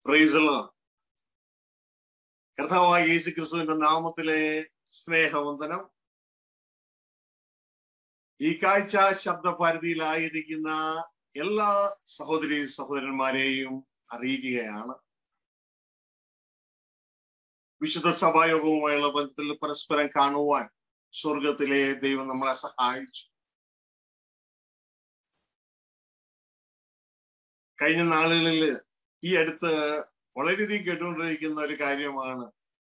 പ്രൈസുള്ള കർത്താവായ യേശു ക്രിസ്തുവിന്റെ നാമത്തിലെ സ്നേഹവന്ദനം ഈ കാഴ്ച ശബ്ദഭാരതിയിലായിരിക്കുന്ന എല്ലാ സഹോദരി സഹോദരന്മാരെയും അറിയിക്കുകയാണ് വിശുദ്ധ സഭായോഗവുമായുള്ള ബന്ധത്തിൽ പരസ്പരം കാണുവാൻ സ്വർഗത്തിലെ ദൈവം നമ്മളെ സഹായിച്ചു കഴിഞ്ഞ നാളുകളിൽ ഈ അടുത്ത് വളരെയധികം കേട്ടുകൊണ്ടിരിക്കുന്ന ഒരു കാര്യമാണ്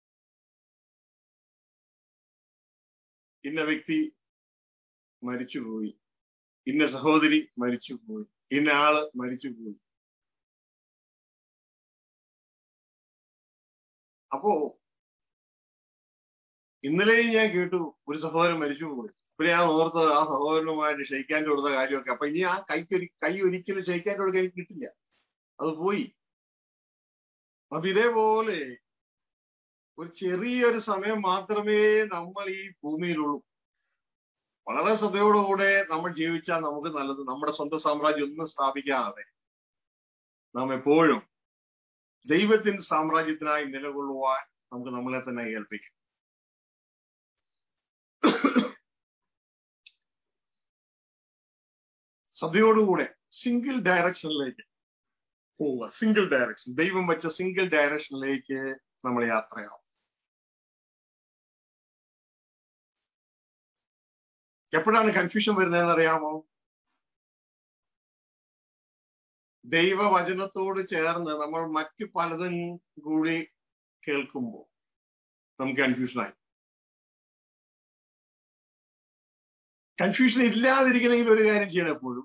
ഇന്ന വ്യക്തി മരിച്ചുപോയി ഇന്ന സഹോദരി മരിച്ചുപോയി ഇന്ന ആള് മരിച്ചുപോയി അപ്പോ ഇന്നലെയും ഞാൻ കേട്ടു ഒരു സഹോദരൻ മരിച്ചുപോയി അപ്പോഴേ ഞാൻ ഓർത്തത് ആ സഹോദരനുമായിട്ട് ക്ഷയിക്കാൻ കൊടുത്ത കാര്യമൊക്കെ അപ്പൊ ഇനി ആ കൈക്കൊരി കൈ ഒരിക്കലും ക്ഷയിക്കാൻ കൊടുക്കാൻ എനിക്ക് കിട്ടില്ല അത് പോയി അപ്പൊ ഇതേപോലെ ഒരു ചെറിയൊരു സമയം മാത്രമേ നമ്മൾ ഈ ഭൂമിയിലുള്ളൂ വളരെ ശ്രദ്ധയോടുകൂടെ നമ്മൾ ജീവിച്ചാൽ നമുക്ക് നല്ലത് നമ്മുടെ സ്വന്തം സാമ്രാജ്യം ഒന്നും സ്ഥാപിക്കാതെ നാം എപ്പോഴും ദൈവത്തിന്റെ സാമ്രാജ്യത്തിനായി നിലകൊള്ളുവാൻ നമുക്ക് നമ്മളെ തന്നെ ഏൽപ്പിക്കാം ശ്രദ്ധയോടുകൂടെ സിംഗിൾ ഡയറക്ഷനിലേക്ക് പോവുക സിംഗിൾ ഡയറക്ഷൻ ദൈവം വെച്ച സിംഗിൾ ഡയറക്ഷനിലേക്ക് നമ്മൾ യാത്രയാവും എപ്പോഴാണ് കൺഫ്യൂഷൻ വരുന്നതെന്ന് അറിയാമോ ദൈവവചനത്തോട് ചേർന്ന് നമ്മൾ മറ്റു പലതും കൂടി കേൾക്കുമ്പോൾ നമുക്ക് കൺഫ്യൂഷനായി കൺഫ്യൂഷൻ ഇല്ലാതിരിക്കണമെങ്കിൽ ഒരു കാര്യം ചെയ്യണം എപ്പോഴും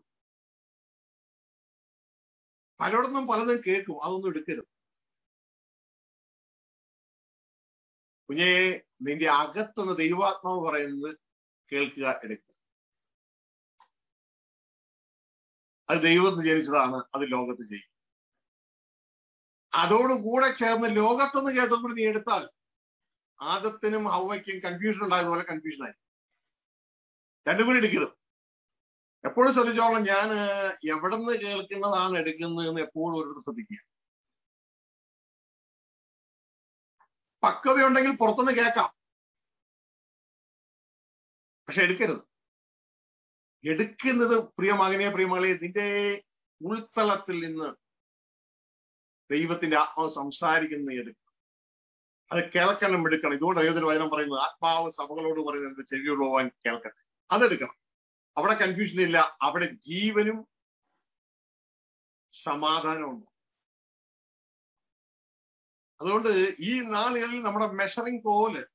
പലയിടത്തും പലതും കേൾക്കും അതൊന്നും എടുക്കരുത് കുഞ്ഞേ നിന്റെ അകത്തുനിന്ന് ദൈവാത്മാവ് പറയുന്നത് കേൾക്കുക എടുക്കുക അത് ദൈവത്ത് ജനിച്ചതാണ് അത് ലോകത്ത് ചെയ്യും അതോടുകൂടെ ചേർന്ന് ലോകത്തുനിന്ന് കേട്ടതും കൂടി നീ എടുത്താൽ ആദത്തിനും ഹവയ്ക്കും കൺഫ്യൂഷൻ ഉണ്ടായതുപോലെ കൺഫ്യൂഷനായി രണ്ടും കൂടി എടുക്കരുത് എപ്പോഴും ശ്രദ്ധിച്ചോളാം ഞാൻ എവിടെ നിന്ന് കേൾക്കുന്നതാണ് എടുക്കുന്നത് എന്ന് എപ്പോഴും ഒരു ശ്രദ്ധിക്കുക പക്വതയുണ്ടെങ്കിൽ പുറത്തുനിന്ന് കേൾക്കാം പക്ഷെ എടുക്കരുത് എടുക്കുന്നത് പ്രിയമകനെ പ്രിയമകളെ നിന്റെ ഉൾത്തളത്തിൽ നിന്ന് ദൈവത്തിന്റെ ആത്മാവ് സംസാരിക്കുന്ന എടുക്കണം അത് കേൾക്കണം എടുക്കണം ഇതുകൊണ്ട് ഏതൊരു വചനം പറയുന്നത് ആത്മാവ് സഭകളോട് പറയുന്നത് ചെവിയുള്ളവാൻ കേൾക്കട്ടെ അതെടുക്കണം അവിടെ കൺഫ്യൂഷൻ ഇല്ല അവിടെ ജീവനും സമാധാനവും ഉണ്ട് അതുകൊണ്ട് ഈ നാളുകളിൽ നമ്മുടെ മെഷറിംഗ് കോല്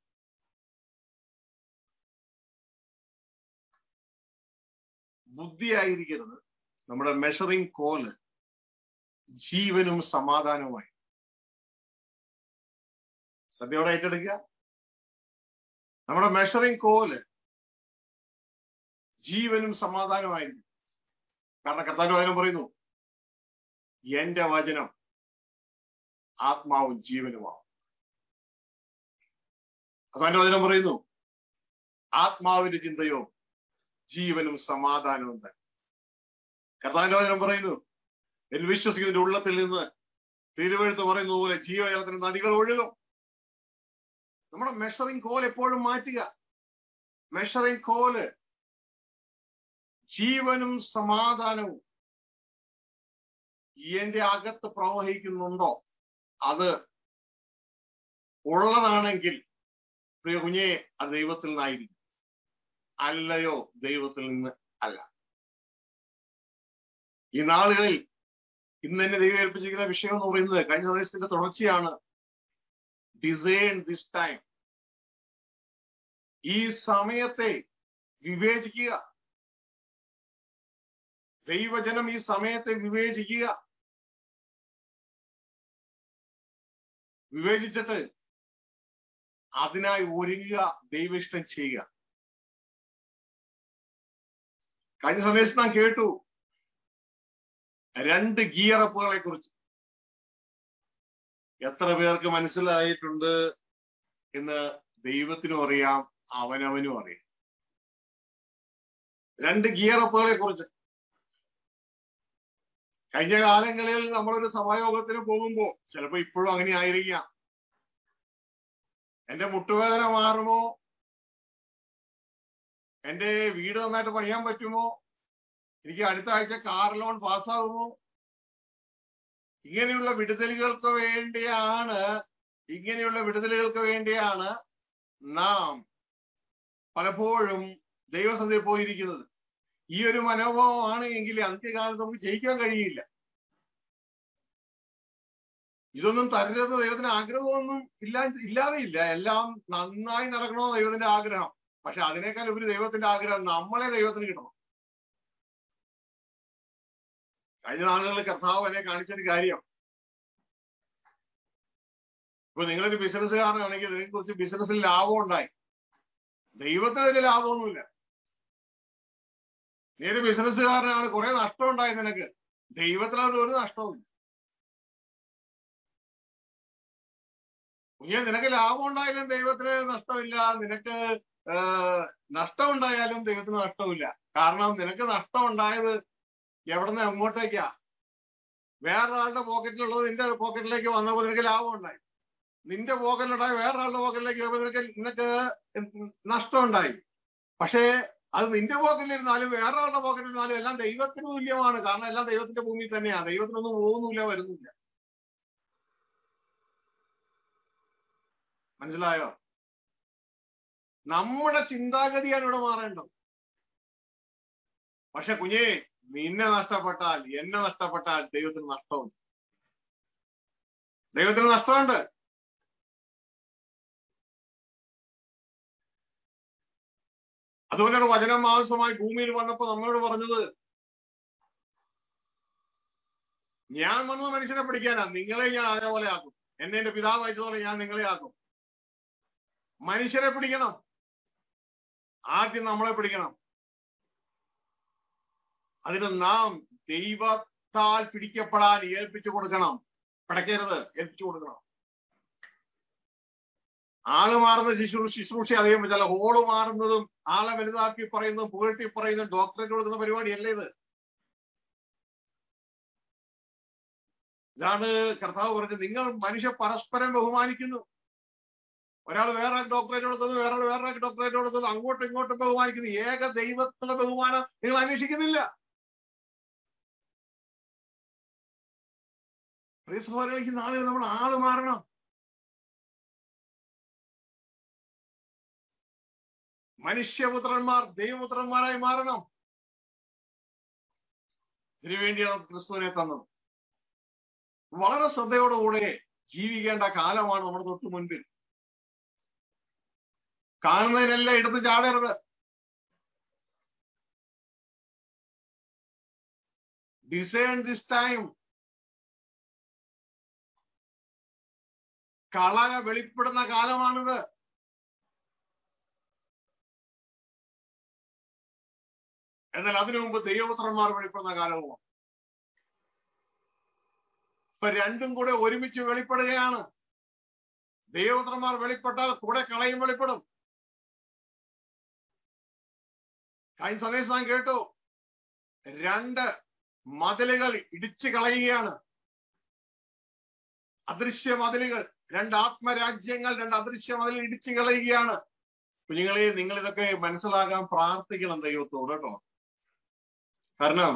ബുദ്ധിയായിരിക്കരുത് നമ്മുടെ മെഷറിംഗ് കോല് ജീവനും സമാധാനവുമായി ശ്രദ്ധയോടെ ഏറ്റെടുക്കുക നമ്മുടെ മെഷറിംഗ് കോല് ജീവനും സമാധാനമായിരിക്കും കാരണം കർത്താവിന്റെ വചനം പറയുന്നു എന്റെ വചനം ആത്മാവും ജീവനുമാവും കർത്താവിന്റെ വചനം പറയുന്നു ആത്മാവിന്റെ ചിന്തയോ ജീവനും സമാധാനവും തന്നെ കർത്താവിന്റെ വചനം പറയുന്നു എന്ന് വിശ്വസിക്കുന്നതിന്റെ ഉള്ളത്തിൽ നിന്ന് തിരുവഴുത്ത് പറയുന്ന പോലെ ജീവജലത്തിന് നദികൾ ഒഴുകും നമ്മുടെ മെഷറിംഗ് കോൽ എപ്പോഴും മാറ്റുക മെഷറിംഗ് കോല് ജീവനും സമാധാനവും എന്റെ അകത്ത് പ്രവഹിക്കുന്നുണ്ടോ അത് ഉള്ളതാണെങ്കിൽ പ്രിയ കുഞ്ഞെ അത് ദൈവത്തിൽ നിന്നായിരിക്കും അല്ലയോ ദൈവത്തിൽ നിന്ന് അല്ല ഈ നാളുകളിൽ ഇന്ന് എന്നെ ദൈവം ഏൽപ്പിച്ചിരിക്കുന്ന വിഷയം എന്ന് പറയുന്നത് കഴിഞ്ഞ ദിവസത്തിന്റെ തുടർച്ചയാണ് ഡിസൈൻ ദിസ് ടൈം ഈ സമയത്തെ വിവേചിക്കുക ദൈവജനം ഈ സമയത്തെ വിവേചിക്കുക വിവേചിച്ചിട്ട് അതിനായി ഒരുങ്ങുക ദൈവ ഇഷ്ടം ചെയ്യുക കഴിഞ്ഞ സന്ദേശം നാം കേട്ടു രണ്ട് ഗിയറപ്പുകളെ കുറിച്ച് എത്ര പേർക്ക് മനസ്സിലായിട്ടുണ്ട് എന്ന് ദൈവത്തിനും അറിയാം അവനവനും അറിയാം രണ്ട് ഗിയറപ്പുകളെ കുറിച്ച് കഴിഞ്ഞ കാലങ്ങളിൽ നമ്മളൊരു സഭായോഗത്തിന് പോകുമ്പോ ചിലപ്പോ ഇപ്പോഴും അങ്ങനെ ആയിരിക്കാം എന്റെ മുട്ടുവേദന മാറുമോ എന്റെ വീട് നന്നായിട്ട് പണിയാൻ പറ്റുമോ എനിക്ക് അടുത്ത ആഴ്ച കാർ ലോൺ പാസ്സാകുമോ ഇങ്ങനെയുള്ള വിടുതലുകൾക്ക് വേണ്ടിയാണ് ഇങ്ങനെയുള്ള വിടുതലുകൾക്ക് വേണ്ടിയാണ് നാം പലപ്പോഴും ദൈവസന്ധയിൽ പോയിരിക്കുന്നത് ഈ ഒരു മനോഭാവമാണ് എങ്കിൽ അന്ത്യകാലത്ത് നമുക്ക് ജയിക്കാൻ കഴിയില്ല ഇതൊന്നും തരരുതെന്ന് ദൈവത്തിന് ആഗ്രഹമൊന്നും ഇല്ല ഇല്ലാതെ ഇല്ല എല്ലാം നന്നായി നടക്കണമെന്ന് ദൈവത്തിന്റെ ആഗ്രഹം പക്ഷെ അതിനേക്കാൾ ഉപരി ദൈവത്തിന്റെ ആഗ്രഹം നമ്മളെ ദൈവത്തിന് കിട്ടണം കഴിഞ്ഞ നാളുകളിൽ കർത്താവ് എന്നെ കാണിച്ചൊരു കാര്യം ഇപ്പൊ നിങ്ങളൊരു ബിസിനസ്സുകാരനാണെങ്കിൽ ഇതിനെ കുറിച്ച് ബിസിനസ്സിൽ ലാഭം ഉണ്ടായി ദൈവത്തിന് അതിൽ ലാഭമൊന്നുമില്ല നീ ഒരു ബിസിനസ്സുകാരനാണ് കുറെ നഷ്ടം ഉണ്ടായി നിനക്ക് ദൈവത്തിന് അതിൽ ഒരു നഷ്ടവുമില്ല കുഞ്ഞെ നിനക്ക് ലാഭം ഉണ്ടായാലും ദൈവത്തിന് നഷ്ടമില്ല നിനക്ക് നഷ്ടം ഉണ്ടായാലും ദൈവത്തിന് നഷ്ടമില്ല കാരണം നിനക്ക് നഷ്ടം ഉണ്ടായത് എവിടുന്ന് എങ്ങോട്ടേക്കാ വേറൊരാളുടെ പോക്കറ്റിലുള്ളത് നിന്റെ പോക്കറ്റിലേക്ക് വന്നപ്പോൾ നിനക്ക് ലാഭം ഉണ്ടായി നിന്റെ പോക്കറ്റിലുണ്ടായ വേറൊരാളുടെ പോക്കറ്റിലേക്ക് വരുമ്പോൾ നിനക്ക് നിനക്ക് നഷ്ടം ഉണ്ടായി പക്ഷേ അത് നിന്റെ പോക്കറ്റിലിരുന്നാലും വേറൊരാളുടെ പോക്കറ്റിലിരുന്നാലും എല്ലാം ദൈവത്തിന് തുല്യമാണ് കാരണം എല്ലാം ദൈവത്തിന്റെ ഭൂമിയിൽ തന്നെയാണ് ദൈവത്തിനൊന്നും പോകുന്നില്ല വരുന്നില്ല മനസ്സിലായോ നമ്മുടെ ചിന്താഗതിയാണ് ഇവിടെ മാറേണ്ടത് പക്ഷെ കുഞ്ഞേ നിന്നെ നഷ്ടപ്പെട്ടാൽ എന്നെ നഷ്ടപ്പെട്ടാൽ ദൈവത്തിന് നഷ്ടമുണ്ട് ദൈവത്തിന് നഷ്ടമുണ്ട് അതുകൊണ്ടാണ് വചനം മാംസമായി ഭൂമിയിൽ വന്നപ്പോ നമ്മളോട് പറഞ്ഞത് ഞാൻ വന്നത് മനുഷ്യനെ പിടിക്കാനാ നിങ്ങളെ ഞാൻ അതേപോലെ ആക്കും എന്നെ എന്റെ പിതാവ് അയച്ചതുപോലെ ഞാൻ നിങ്ങളെ ആക്കും മനുഷ്യരെ പിടിക്കണം ആദ്യം നമ്മളെ പിടിക്കണം അതിന് നാം ദൈവത്താൽ പിടിക്കപ്പെടാൻ ഏൽപ്പിച്ചു കൊടുക്കണം പിടയ്ക്കരുത് ഏൽപ്പിച്ചു കൊടുക്കണം ആള് മാറുന്ന ശുശ്രൂഷ ശുശ്രൂഷ അറിയാൻ പറ്റില്ല ഹോള് മാറുന്നതും ആളെ വലുതാക്കി പറയുന്നതും പുകഴ്ത്തി പറയുന്നതും ഡോക്ടറേറ്റ് കൊടുക്കുന്ന പരിപാടിയല്ല ഇത് ഇതാണ് കർത്താവ് പറഞ്ഞത് നിങ്ങൾ മനുഷ്യ പരസ്പരം ബഹുമാനിക്കുന്നു ഒരാൾ വേറെ ഡോക്ടറേറ്റ് കൊടുക്കുന്നു വേറെ വേറെ ഡോക്ടറേറ്റ് കൊടുക്കുന്നു അങ്ങോട്ടും ഇങ്ങോട്ടും ബഹുമാനിക്കുന്നു ഏക ദൈവത്തിന്റെ ബഹുമാനം നിങ്ങൾ അന്വേഷിക്കുന്നില്ല പ്രിയസഹോദരങ്ങൾക്ക് നാളെ നമ്മൾ ആള് മാറണം മനുഷ്യപുത്രന്മാർ ദൈവപുത്രന്മാരായി മാറണം ഇതിനുവേണ്ടിയാണ് ക്രിസ്തുവിനെ തന്നത് വളരെ ശ്രദ്ധയോടുകൂടെ ജീവിക്കേണ്ട കാലമാണ് നമ്മുടെ തൊട്ട് മുൻപിൽ കാണുന്നതിനെല്ലാം എടുത്ത് ചാടരുത് ഡിസൈൻ ദിസ് ടൈം കള വെളിപ്പെടുന്ന കാലമാണിത് എന്നാൽ അതിനു മുമ്പ് ദൈവപുത്രന്മാർ വെളിപ്പെടുന്ന കാലവുമാണ് ഇപ്പൊ രണ്ടും കൂടെ ഒരുമിച്ച് വെളിപ്പെടുകയാണ് ദൈവപുത്രന്മാർ വെളിപ്പെട്ടാൽ കൂടെ കളയും വെളിപ്പെടും കഴിഞ്ഞ സന്ദേശം ഞാൻ കേട്ടു രണ്ട് മതിലുകൾ ഇടിച്ചു കളയുകയാണ് അദൃശ്യ മതിലുകൾ രണ്ട് ആത്മരാജ്യങ്ങൾ രണ്ട് അദൃശ്യ മതിൽ ഇടിച്ചു കളയുകയാണ് കുഞ്ഞുങ്ങളെ നിങ്ങൾ ഇതൊക്കെ മനസ്സിലാകാൻ പ്രാർത്ഥിക്കണം ദൈവത്തോട് കേട്ടോ കാരണം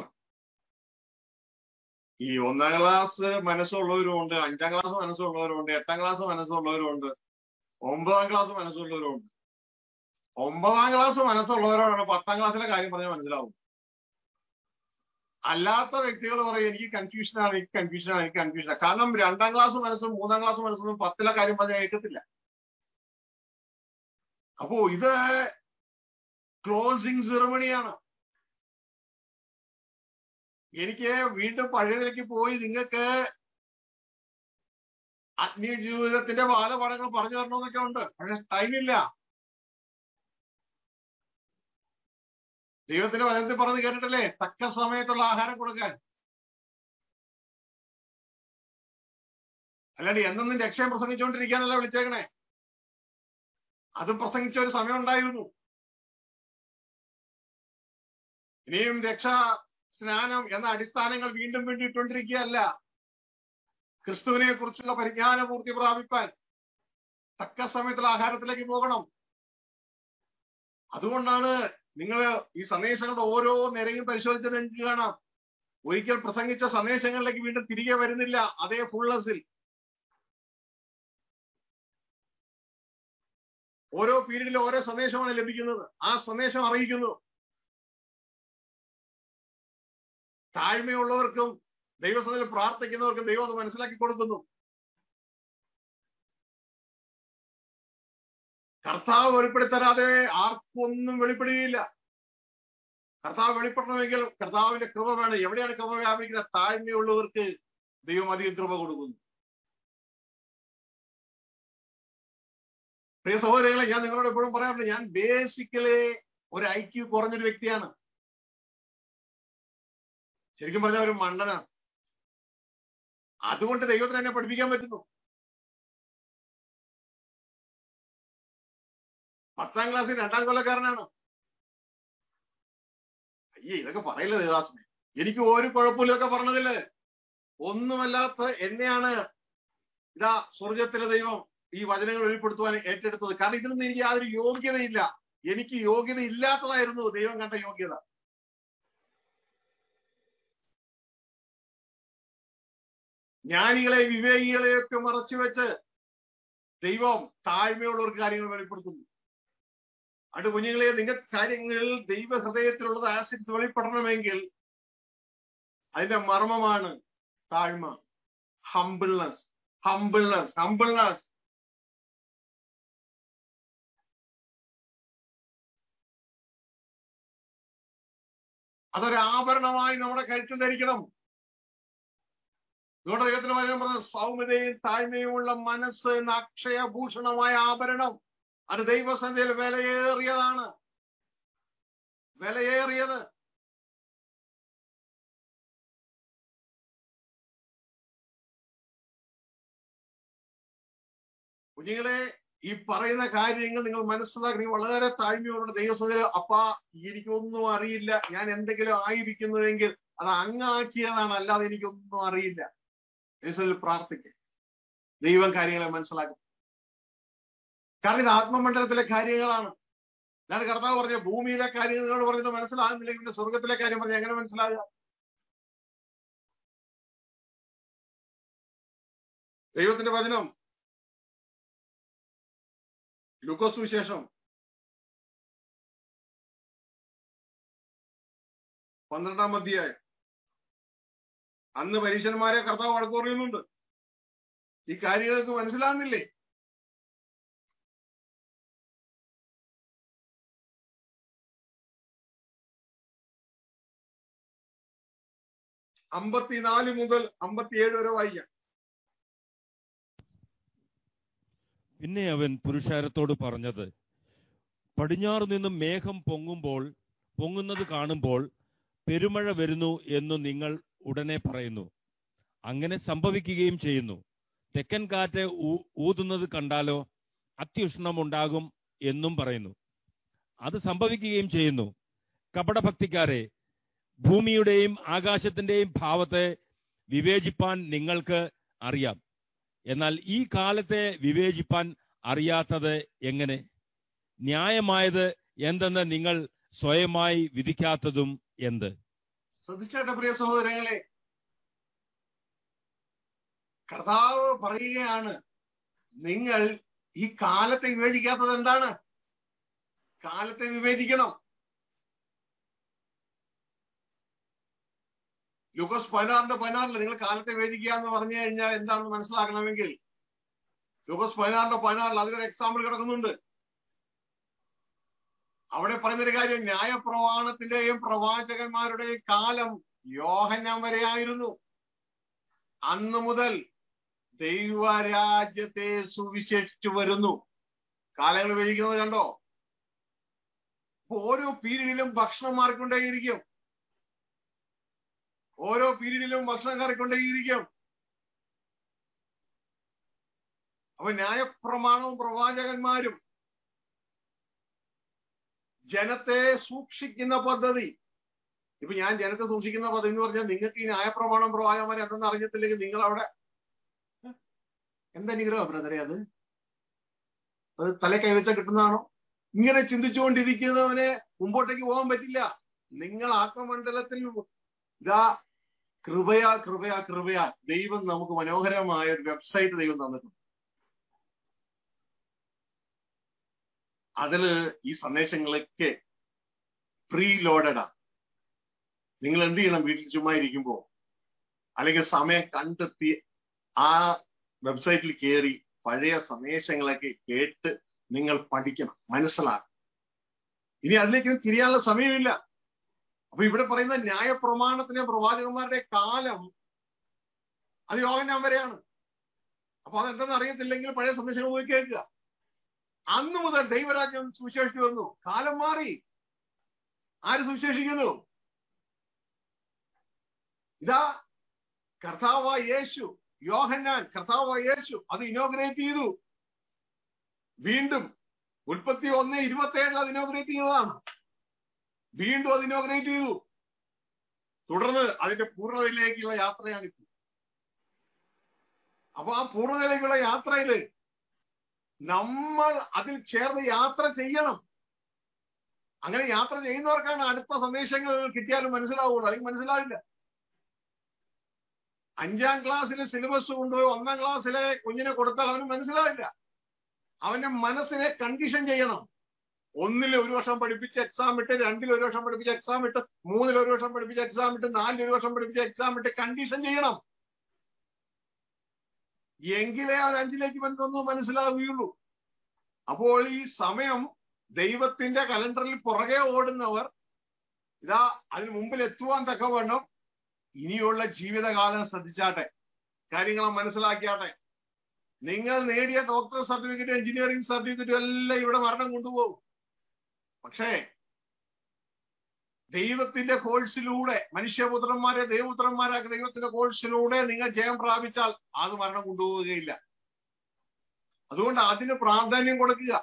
ഈ ഒന്നാം ക്ലാസ് മനസ്സുള്ളവരും ഉണ്ട് അഞ്ചാം ക്ലാസ് മനസ്സുള്ളവരും ഉണ്ട് എട്ടാം ക്ലാസ് മനസ്സുള്ളവരും ഉണ്ട് ഒമ്പതാം ക്ലാസ് മനസ്സുള്ളവരും ഉണ്ട് ഒമ്പതാം ക്ലാസ് മനസ്സുള്ളവരോടാണ് പത്താം ക്ലാസ്സിലെ കാര്യം പറഞ്ഞാൽ മനസ്സിലാവും അല്ലാത്ത വ്യക്തികൾ പറയും എനിക്ക് കൺഫ്യൂഷനാണ് എനിക്ക് കൺഫ്യൂഷനാണ് എനിക്ക് കൺഫ്യൂഷനാണ് കാരണം രണ്ടാം ക്ലാസ് മനസ്സും മൂന്നാം ക്ലാസ് മനസ്സൊന്നും പത്തിലെ കാര്യം പറഞ്ഞാൽ കേൾക്കത്തില്ല അപ്പോ ഇത് ക്ലോസിംഗ് സെറമണിയാണ് എനിക്ക് വീണ്ടും പഴയതിലേക്ക് പോയി നിങ്ങൾക്ക് ആത്മീയ ജീവിതത്തിന്റെ പല പാഠങ്ങൾ പറഞ്ഞു തരണമെന്നൊക്കെ ഉണ്ട് പക്ഷെ ടൈമില്ല ദൈവത്തിന്റെ വചനത്തിൽ പറഞ്ഞു കേട്ടിട്ടല്ലേ തക്ക സമയത്തുള്ള ആഹാരം കൊടുക്കാൻ അല്ലാണ്ട് എന്നെന്നും രക്ഷയും പ്രസംഗിച്ചുകൊണ്ടിരിക്കാനല്ല വിളിച്ചേക്കണേ അത് പ്രസംഗിച്ച ഒരു സമയം ഉണ്ടായിരുന്നു ഇനിയും രക്ഷ സ്നാനം എന്ന അടിസ്ഥാനങ്ങൾ വീണ്ടും വീണ്ടും ഇട്ടുകൊണ്ടിരിക്കുകയല്ല ക്രിസ്തുവിനെ കുറിച്ചുള്ള പരിജ്ഞാന പൂർത്തി പ്രാപിപ്പാൻ തക്ക സമയത്തുള്ള ആഹാരത്തിലേക്ക് പോകണം അതുകൊണ്ടാണ് നിങ്ങൾ ഈ സന്ദേശങ്ങളുടെ ഓരോ നിരയും പരിശോധിച്ചത് നിങ്ങൾക്ക് കാണാം ഒരിക്കൽ പ്രസംഗിച്ച സന്ദേശങ്ങളിലേക്ക് വീണ്ടും തിരികെ വരുന്നില്ല അതേ ഫുൾനെസ്സിൽ ഓരോ പീരീഡിലും ഓരോ സന്ദേശമാണ് ലഭിക്കുന്നത് ആ സന്ദേശം അറിയിക്കുന്നു താഴ്മയുള്ളവർക്കും ദൈവസനത്തിൽ പ്രാർത്ഥിക്കുന്നവർക്കും ദൈവം അത് മനസ്സിലാക്കി കൊടുക്കുന്നു കർത്താവ് വെളിപ്പെടുത്തരാതെ ആർക്കും ഒന്നും വെളിപ്പെടുകയില്ല കർത്താവ് വെളിപ്പെടണമെങ്കിൽ കർത്താവിന്റെ കൃപ വേണം എവിടെയാണ് കൃപ വ്യാപരിക്കുന്നത് താഴ്മയുള്ളവർക്ക് ദൈവം അധികം കൃപ കൊടുക്കുന്നു പ്രിയ സഹോദരങ്ങളെ ഞാൻ നിങ്ങളോട് എപ്പോഴും പറയാറുണ്ട് ഞാൻ ബേസിക്കലി ഒരു ഐ ക്യു കുറഞ്ഞൊരു വ്യക്തിയാണ് ശരിക്കും പറഞ്ഞ ഒരു മണ്ടനാണ് അതുകൊണ്ട് ദൈവത്തിന് എന്നെ പഠിപ്പിക്കാൻ പറ്റുന്നു പത്താം ക്ലാസ്സിൽ രണ്ടാം കൊല്ലക്കാരനാണ് അയ്യേ ഇതൊക്കെ പറയില്ല ദേവാസനെ എനിക്ക് ഒരു കുഴപ്പമില്ല ഇതൊക്കെ പറഞ്ഞതില് ഒന്നുമല്ലാത്ത എന്നെയാണ് ഇതാ സ്വർഗത്തിലെ ദൈവം ഈ വചനങ്ങൾ വെളിപ്പെടുത്തുവാൻ ഏറ്റെടുത്തത് കാരണം ഇതിനൊന്നും എനിക്ക് യാതൊരു യോഗ്യതയില്ല എനിക്ക് യോഗ്യത ഇല്ലാത്തതായിരുന്നു ദൈവം കണ്ട യോഗ്യത ജ്ഞാനികളെ വിവേകികളെയൊക്കെ മറച്ചു വെച്ച് ദൈവം താഴ്മയുള്ളവർക്ക് കാര്യങ്ങൾ വെളിപ്പെടുത്തുന്നു അത് കുഞ്ഞുങ്ങളെ നിങ്ങൾക്ക് കാര്യങ്ങളിൽ ദൈവ ഹൃദയത്തിലുള്ളത് ആസിഡ് വെളിപ്പെടണമെങ്കിൽ അതിന്റെ മർമ്മമാണ് താഴ്മ ഹംബിൾനെസ് ഹംബിൾനെസ് ഹംബിൾനെസ് അതൊരു ആഭരണമായി നമ്മുടെ കരുത്തിൽ ധരിക്കണം നമ്മുടെ ദൈവത്തിന് വചനം പറഞ്ഞ സൗമ്യതയും താഴ്മയുമുള്ള മനസ്സ് എന്ന അക്ഷയഭൂഷണമായ ആഭരണം അത് ദൈവസന്ധ്യയിൽ വിലയേറിയതാണ് വിലയേറിയത് കുഞ്ഞുങ്ങളെ ഈ പറയുന്ന കാര്യങ്ങൾ നിങ്ങൾ മനസ്സിലാക്കി വളരെ താഴ്മയോടെ ദൈവസന്ധ്യയിൽ അപ്പാ എനിക്കൊന്നും അറിയില്ല ഞാൻ എന്തെങ്കിലും ആയിരിക്കുന്നുവെങ്കിൽ അത് അങ്ങാക്കിയതാണ് അല്ലാതെ എനിക്കൊന്നും അറിയില്ല ദൈവത്തിൽ പ്രാർത്ഥിക്കുക ദൈവം കാര്യങ്ങളെ മനസ്സിലാക്കും കാരണം ഇത് ആത്മമണ്ഡലത്തിലെ കാര്യങ്ങളാണ് ഞാൻ കർത്താവ് പറഞ്ഞ ഭൂമിയിലെ കാര്യങ്ങൾ നിങ്ങളോട് പറഞ്ഞിട്ട് മനസ്സിലാകുന്നില്ലെങ്കിൽ പിന്നെ സ്വർഗത്തിലെ കാര്യം പറഞ്ഞ എങ്ങനെ മനസ്സിലാകുക ദൈവത്തിന്റെ വചനം ലുക്കോസ് വിശേഷം പന്ത്രണ്ടാം അധ്യായം അന്ന് പരീക്ഷന്മാരെ കർത്താവ് വഴക്ക് പറയുന്നുണ്ട് ഈ കാര്യങ്ങൾക്ക് മനസ്സിലാകുന്നില്ലേ അമ്പത്തിനാല് മുതൽ അമ്പത്തിയേഴ് വരെ വായിക്കാം പിന്നെ അവൻ പുരുഷാരത്തോട് പറഞ്ഞത് പടിഞ്ഞാറ് നിന്നും മേഘം പൊങ്ങുമ്പോൾ പൊങ്ങുന്നത് കാണുമ്പോൾ പെരുമഴ വരുന്നു എന്ന് നിങ്ങൾ ഉടനെ പറയുന്നു അങ്ങനെ സംഭവിക്കുകയും ചെയ്യുന്നു തെക്കൻ കാറ്റ് ഊ- ഊതുന്നത് കണ്ടാലോ അത്യുഷ്ണമുണ്ടാകും എന്നും പറയുന്നു അത് സംഭവിക്കുകയും ചെയ്യുന്നു കപടഭക്തിക്കാരെ ഭൂമിയുടെയും ആകാശത്തിന്റെയും ഭാവത്തെ വിവേചിപ്പാൻ നിങ്ങൾക്ക് അറിയാം എന്നാൽ ഈ കാലത്തെ വിവേചിപ്പാൻ അറിയാത്തത് എങ്ങനെ ന്യായമായത് എന്തെന്ന് നിങ്ങൾ സ്വയമായി വിധിക്കാത്തതും എന്ത് ശ്രദ്ധിച്ചേട്ടെ പ്രിയ സഹോദരങ്ങളെ കർത്താവ് പറയുകയാണ് നിങ്ങൾ ഈ കാലത്തെ വിവേചിക്കാത്തത് എന്താണ് കാലത്തെ വിവേചിക്കണം ലൂക്കോസ് പതിനാറിന്റെ പതിനാറില് നിങ്ങൾ കാലത്തെ വിവേചിക്കുക എന്ന് പറഞ്ഞു കഴിഞ്ഞാൽ എന്താണെന്ന് മനസ്സിലാക്കണമെങ്കിൽ ലൂക്കോസ് പതിനാറിന്റെ പതിനാറിൽ അതിനൊരു എക്സാമ്പിൾ കിടക്കുന്നുണ്ട് അവിടെ പറയുന്നൊരു കാര്യം ന്യായപ്രമാണത്തിന്റെയും പ്രവാചകന്മാരുടെയും കാലം യോഹന്നാൻ വരെയായിരുന്നു അന്ന് മുതൽ ദൈവരാജ്യത്തെ സുവിശേഷിച്ചു വരുന്നു കാലങ്ങൾ വിഭജിക്കുന്നത് കണ്ടോ അപ്പൊ ഓരോ പീരീഡിലും ഭക്ഷണം മാറിക്കൊണ്ടേയിരിക്കും ഓരോ പീരീഡിലും ഭക്ഷണം കറിക്കൊണ്ടേയിരിക്കും അപ്പൊ ന്യായപ്രമാണവും പ്രവാചകന്മാരും ജനത്തെ സൂക്ഷിക്കുന്ന പദ്ധതി ഇപ്പൊ ഞാൻ ജനത്തെ സൂക്ഷിക്കുന്ന പദം എന്ന് പറഞ്ഞാൽ നിങ്ങൾക്ക് ഈ ന്യായപ്രമാണം പ്രവാചകന്മാരെ എന്തെന്ന് അറിഞ്ഞിട്ടില്ലെങ്കിൽ നിങ്ങൾ അവിടെ എന്തനുഗ്രഹം ബ്രദറെ അത് അത് തല കൈവച്ച കിട്ടുന്നതാണോ ഇങ്ങനെ ചിന്തിച്ചുകൊണ്ടിരിക്കുന്നവന് മുമ്പോട്ടേക്ക് പോകാൻ പറ്റില്ല നിങ്ങൾ ആത്മമണ്ഡലത്തിൽ ഇതാ കൃപയാ കൃപയാ കൃപയാ ദൈവം നമുക്ക് മനോഹരമായ ഒരു വെബ്സൈറ്റ് ദൈവം തന്നിട്ടുണ്ട് അതില് ഈ സന്ദേശങ്ങളൊക്കെ പ്രീ ലോഡഡാ നിങ്ങൾ എന്ത് ചെയ്യണം വീട്ടിൽ ചുമ്മാ ഇരിക്കുമ്പോ അല്ലെങ്കിൽ സമയം കണ്ടെത്തി ആ വെബ്സൈറ്റിൽ കയറി പഴയ സന്ദേശങ്ങളൊക്കെ കേട്ട് നിങ്ങൾ പഠിക്കണം മനസ്സിലാക്കണം ഇനി അതിലേക്ക് തിരിയാനുള്ള സമയമില്ല അപ്പൊ ഇവിടെ പറയുന്ന ന്യായപ്രമാണത്തിന്റെ പ്രവാചകന്മാരുടെ കാലം അത് യോഗനാൻ വരെയാണ് അപ്പൊ അതെന്തെന്ന് അറിയത്തില്ലെങ്കിൽ പഴയ സന്ദേശങ്ങൾ പോയി കേൾക്കുക അന്ന് മുതൽ ദൈവരാജ്യം സുവിശേഷിച്ചു വന്നു കാലം മാറി ആര് സുവിശേഷിക്കുന്നു ഇതാ കർത്താവായ യേശു യോഹന്നാൻ കർത്താവായ യേശു അത് ഇനോഗ്രേറ്റ് ചെയ്തു വീണ്ടും ഉൽപ്പത്തി ഒന്ന് ഇരുപത്തി ഏഴിൽ അത് ഇനോഗ്രേറ്റ് ചെയ്തതാണ് വീണ്ടും അത് ഇനോഗ്രേറ്റ് ചെയ്തു തുടർന്ന് അതിന്റെ പൂർണ്ണതയിലേക്കുള്ള യാത്രയാണിപ്പോൾ അപ്പൊ ആ പൂർണ്ണതയിലേക്കുള്ള യാത്രയില് നമ്മൾ അതിൽ ചേർന്ന് യാത്ര ചെയ്യണം അങ്ങനെ യാത്ര ചെയ്യുന്നവർക്കാണ് അടുത്ത സന്ദേശങ്ങൾ കിട്ടിയാലും മനസ്സിലാവുള്ളൂ അല്ലെങ്കിൽ മനസ്സിലാവില്ല അഞ്ചാം ക്ലാസ്സിലെ സിലബസ് കൊണ്ടുപോയി ഒന്നാം ക്ലാസ്സിലെ കുഞ്ഞിനെ കൊടുത്താൽ അവന് മനസ്സിലാവില്ല അവന്റെ മനസ്സിനെ കണ്ടീഷൻ ചെയ്യണം ഒന്നിൽ ഒരു വർഷം പഠിപ്പിച്ച് എക്സാം ഇട്ട് രണ്ടിൽ ഒരു വർഷം പഠിപ്പിച്ച് എക്സാം ഇട്ട് മൂന്നിൽ ഒരു വർഷം പഠിപ്പിച്ച് എക്സാം ഇട്ട് നാലിൽ ഒരു വർഷം പഠിപ്പിച്ച് എക്സാം ഇട്ട് കണ്ടീഷൻ ചെയ്യണം എങ്കിലേ അവൻ അഞ്ചിലേക്ക് വന്നൊന്ന് മനസ്സിലാവുകയുള്ളൂ അപ്പോൾ ഈ സമയം ദൈവത്തിന്റെ കലണ്ടറിൽ പുറകെ ഓടുന്നവർ ഇതാ അതിന് മുമ്പിൽ എത്തുവാൻ തക്കവണ്ണം ഇനിയുള്ള ജീവിതകാലം ശ്രദ്ധിച്ചാട്ടെ കാര്യങ്ങൾ മനസ്സിലാക്കിയാട്ടെ നിങ്ങൾ നേടിയ ഡോക്ടർ സർട്ടിഫിക്കറ്റ് എഞ്ചിനീയറിംഗ് സർട്ടിഫിക്കറ്റും എല്ലാം ഇവിടെ മരണം കൊണ്ടുപോകും പക്ഷേ ദൈവത്തിന്റെ കോഴ്സിലൂടെ മനുഷ്യപുത്രന്മാരെ ദൈവപുത്രന്മാരാക്കി ദൈവത്തിന്റെ കോഴ്സിലൂടെ നിങ്ങൾ ജയം പ്രാപിച്ചാൽ അത് മരണം കൊണ്ടുപോവുകയില്ല അതുകൊണ്ട് അതിന് പ്രാധാന്യം കൊടുക്കുക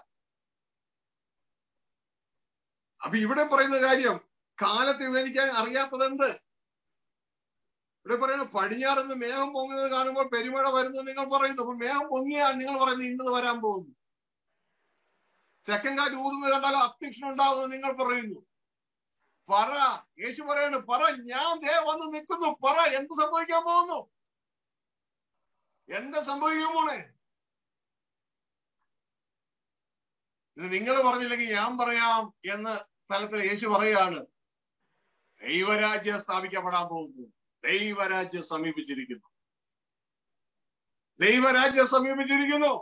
അപ്പൊ ഇവിടെ പറയുന്ന കാര്യം കാലത്ത് വിവരിക്കാൻ അറിയാത്തത് എന്ത് ഇവിടെ പറയുന്നത് പടിഞ്ഞാറെന്ന് മേഘം പൊങ്ങുന്നത് കാണുമ്പോൾ പെരുമഴ വരുന്നത് നിങ്ങൾ പറയുന്നു അപ്പൊ മേഘം പൊങ്ങിയാൽ നിങ്ങൾ പറയുന്നത് ഇന്നത് വരാൻ പോകുന്നു തെക്കൻ കാറ്റ് ഊതുന്നത് കണ്ടാൽ അത്യക്ഷൻ ഉണ്ടാകുമെന്ന് നിങ്ങൾ പറയുന്നു പറ യേശു പറയാണ് പറ ഞാൻ ദേ വന്ന് നിൽക്കുന്നു പറ എന്ത് സംഭവിക്കാൻ പോകുന്നു എന്താ സംഭവിക്കാൻ പോണേ നിങ്ങൾ പറഞ്ഞില്ലെങ്കിൽ ഞാൻ പറയാം എന്ന് തലത്തിൽ യേശു പറയാണ് ദൈവരാജ്യം സ്ഥാപിക്കപ്പെടാൻ പോകുന്നു ദൈവരാജ്യം സമീപിച്ചിരിക്കുന്നു ദൈവരാജ്യം സമീപിച്ചിരിക്കുന്നു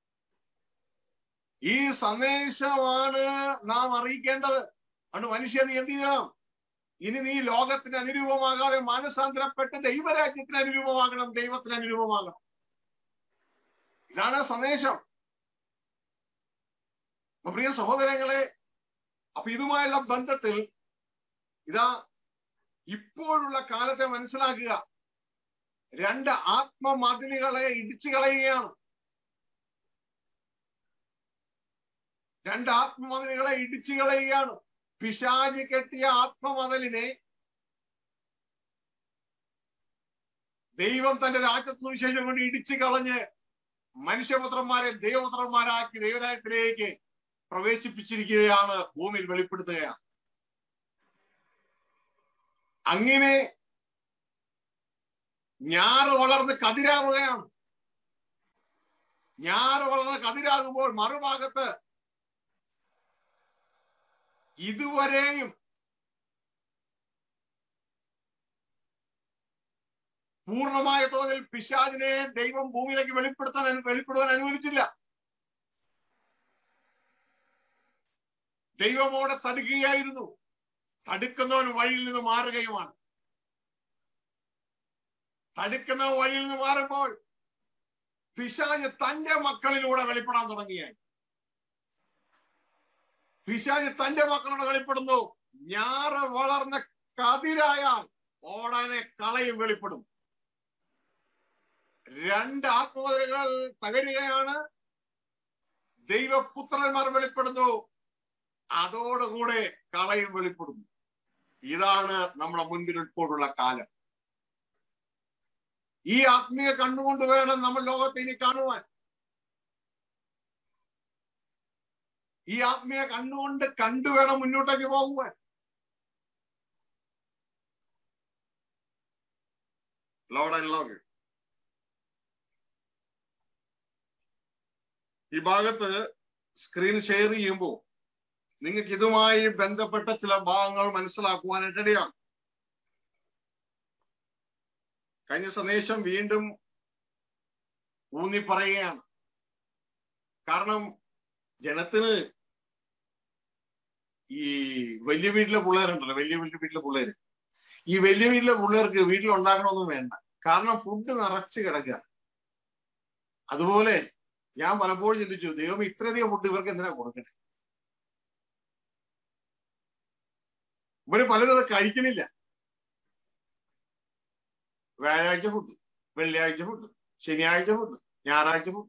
ഈ സന്ദേശമാണ് നാം അറിയിക്കേണ്ടത് അതുകൊണ്ട് മനുഷ്യ നീ എന്ത് ചെയ്യണം ഇനി നീ ലോകത്തിന് അനുരൂപമാകാതെ മാനസാന്തരപ്പെട്ട് ദൈവരാജ്യത്തിന് അനുരൂപമാകണം ദൈവത്തിന് അനുരൂപമാകണം ഇതാണ് സന്ദേശം അപ്പൊ പ്രിയ സഹോദരങ്ങളെ അപ്പൊ ഇതുമായുള്ള ബന്ധത്തിൽ ഇതാ ഇപ്പോഴുള്ള കാലത്തെ മനസ്സിലാക്കുക രണ്ട് ആത്മമതിലുകളെ ഇടിച്ചു കളയുകയാണ് രണ്ട് ആത്മമതിലുകളെ ഇടിച്ചു കളയുകയാണ് പിശാജ് കെട്ടിയ ആത്മമതിലിനെ ദൈവം തന്റെ രാജ്യത്തിന് വിശേഷം കൊണ്ട് ഇടിച്ചു കളഞ്ഞ് മനുഷ്യപുത്രന്മാരെ ദൈവപുത്രന്മാരാക്കി ദൈവരാജ്യത്തിലേക്ക് പ്രവേശിപ്പിച്ചിരിക്കുകയാണ് ഭൂമിയിൽ വെളിപ്പെടുത്തുകയാണ് അങ്ങനെ ഞാറ് വളർന്ന് കതിരാവുകയാണ് ഞാറ് വളർന്ന് കതിരാകുമ്പോൾ മറുഭാഗത്ത് ഇതുവരെയും പൂർണ്ണമായ തോതിൽ പിശാചിനെ ദൈവം ഭൂമിയിലേക്ക് വെളിപ്പെടുത്താൻ അനു- വെളിപ്പെടുവാൻ അനുവദിച്ചില്ല ദൈവമോടെ തടുക്കുകയായിരുന്നു തടുക്കുന്നവൻ വഴിയിൽ നിന്ന് മാറുകയുമാണ് തടുക്കുന്ന വഴിയിൽ നിന്ന് മാറുമ്പോൾ പിശാജ് തന്റെ മക്കളിലൂടെ വെളിപ്പെടാൻ തുടങ്ങിയായി പിശാജ് തന്റെ മക്കളോട് വെളിപ്പെടുന്നു ഞാറ് വളർന്ന കതിരായാൽ ഓടാനെ കളയും വെളിപ്പെടും രണ്ട് ആത്മകഥകൾ തകരുകയാണ് ദൈവപുത്രന്മാർ വെളിപ്പെടുന്നു അതോടുകൂടെ കളയും വെളിപ്പെടുന്നു ഇതാണ് നമ്മുടെ മുൻപിൽ ഇപ്പോഴുള്ള കാലം ഈ ആത്മീയ കണ്ണുകൊണ്ട് വേണം നമ്മൾ ലോകത്തെ ഇനി കാണുവാൻ ഈ ആത്മീയ കണ്ണുകൊണ്ട് കണ്ടു വേണം മുന്നോട്ടേക്ക് പോകുവാൻ ലോഡ് ആൻഡ് ലോഗ് ഈ ഭാഗത്ത് സ്ക്രീൻ ഷെയർ ചെയ്യുമ്പോൾ നിങ്ങൾക്ക് ഇതുമായി ബന്ധപ്പെട്ട ചില ഭാഗങ്ങൾ മനസ്സിലാക്കുവാനായിട്ട് ഇടയാണ് കഴിഞ്ഞ സന്ദേശം വീണ്ടും ഊന്നി പറയുകയാണ് കാരണം ജനത്തിന് ഈ വലിയ വീട്ടിലെ പിള്ളേരുണ്ടല്ലോ വലിയ വലിയ വീട്ടിലെ പിള്ളേര് ഈ വലിയ വീട്ടിലെ പിള്ളേർക്ക് വീട്ടിൽ ഉണ്ടാക്കണമെന്നും വേണ്ട കാരണം ഫുഡ് നിറച്ച് കിടക്കുക അതുപോലെ ഞാൻ പലപ്പോഴും ചിന്തിച്ചു ദൈവം ഇത്രയധികം ഫുഡ് ഇവർക്ക് എന്തിനാ കൊടുക്കണേ ഇവര് പലരും അത് കഴിക്കണില്ല വ്യാഴാഴ്ച ഫുഡ് വെള്ളിയാഴ്ച ഫുഡ് ശനിയാഴ്ച ഫുഡ് ഞായറാഴ്ച ഫുഡ്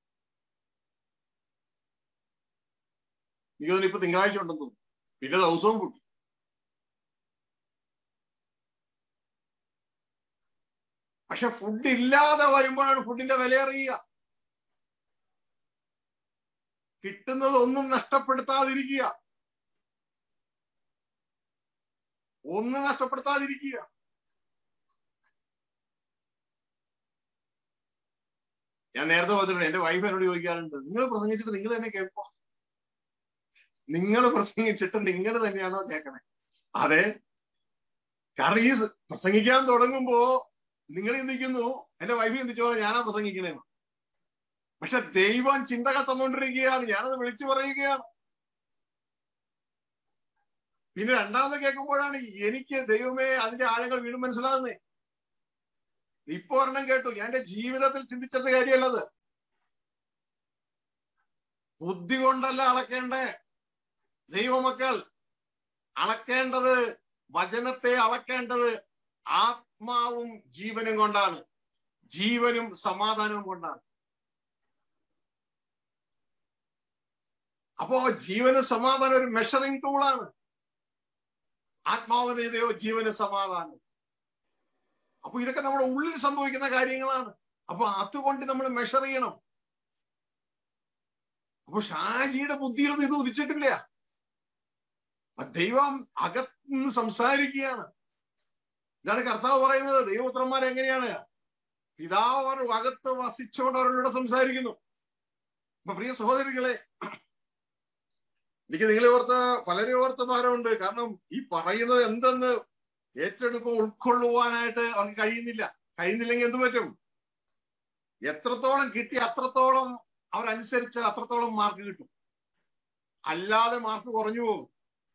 എനിക്ക് തോന്നുന്നു ഇപ്പൊ തിങ്കളാഴ്ച ഉണ്ടെന്ന് തോന്നുന്നു പിന്നെ ദിവസവും ഫുഡ് പക്ഷെ ഫുഡ് ഇല്ലാതെ വരുമ്പോഴാണ് ഫുഡിന്റെ വില അറിയുക കിട്ടുന്നത് ഒന്നും നഷ്ടപ്പെടുത്താതിരിക്കുക ഒന്നും നഷ്ടപ്പെടുത്താതിരിക്കുക ഞാൻ നേരത്തെ പറഞ്ഞിട്ടുണ്ട് എന്റെ വൈഫ് എന്നോട് ചോദിക്കാറുണ്ട് നിങ്ങൾ പ്രസംഗിച്ചിട്ട് നിങ്ങൾ തന്നെ കേൾക്കോ നിങ്ങൾ പ്രസംഗിച്ചിട്ട് നിങ്ങൾ തന്നെയാണോ കേൾക്കണേ അതെ കാരണം ഈ പ്രസംഗിക്കാൻ തുടങ്ങുമ്പോ നിങ്ങൾ ചിന്തിക്കുന്നു എന്റെ വൈഫ് ചിന്തിച്ചോ ഞാനാ പ്രസംഗിക്കണേന്ന് പക്ഷെ ദൈവം ചിന്തകൾ തന്നുകൊണ്ടിരിക്കുകയാണ് ഞാനത് വിളിച്ചു പറയുകയാണ് പിന്നെ രണ്ടാമത് കേൾക്കുമ്പോഴാണ് എനിക്ക് ദൈവമേ അതിന്റെ ആഴങ്ങൾ വീണ്ടും മനസ്സിലാകുന്നേ ഇപ്പൊ ഒരെണ്ണം കേട്ടു ഞാൻ എന്റെ ജീവിതത്തിൽ ചിന്തിച്ചിട്ട് കാര്യമല്ലത് ബുദ്ധി കൊണ്ടല്ല അളക്കേണ്ടേ ദൈവമക്കൾ അളക്കേണ്ടത് വചനത്തെ അളക്കേണ്ടത് ആത്മാവും ജീവനും കൊണ്ടാണ് ജീവനും സമാധാനവും കൊണ്ടാണ് അപ്പോ ജീവന് സമാധാനം ഒരു മെഷറിംഗ് ടൂളാണ് ആത്മാവിന് ഇതയോ ജീവന് സമാധാനം അപ്പൊ ഇതൊക്കെ നമ്മുടെ ഉള്ളിൽ സംഭവിക്കുന്ന കാര്യങ്ങളാണ് അപ്പൊ അതുകൊണ്ട് നമ്മൾ മെഷർ ചെയ്യണം അപ്പൊ ഷാജിയുടെ ബുദ്ധിയിലൊന്നും ഇത് ഉദിച്ചിട്ടില്ല ദൈവം അകത്തുനിന്ന് സംസാരിക്കുകയാണ് ഇതാണ് കർത്താവ് പറയുന്നത് ദൈവപുത്രന്മാർ എങ്ങനെയാണ് പിതാവ് അവർ അകത്ത് വസിച്ചുകൊണ്ട് അവരോട് സംസാരിക്കുന്നു അപ്പൊ പ്രിയ സഹോദരികളെ എനിക്ക് നിങ്ങളെ ഓർത്ത് പലരെ ഓർത്ത് ഭാരമുണ്ട് കാരണം ഈ പറയുന്നത് എന്തെന്ന് ഏറ്റെടുക്കുക ഉൾക്കൊള്ളുവാനായിട്ട് അവർക്ക് കഴിയുന്നില്ല കഴിയുന്നില്ലെങ്കിൽ എന്ത് പറ്റും എത്രത്തോളം കിട്ടി അത്രത്തോളം അവരനുസരിച്ചാൽ അത്രത്തോളം മാർക്ക് കിട്ടും അല്ലാതെ മാർക്ക് കുറഞ്ഞു പോകും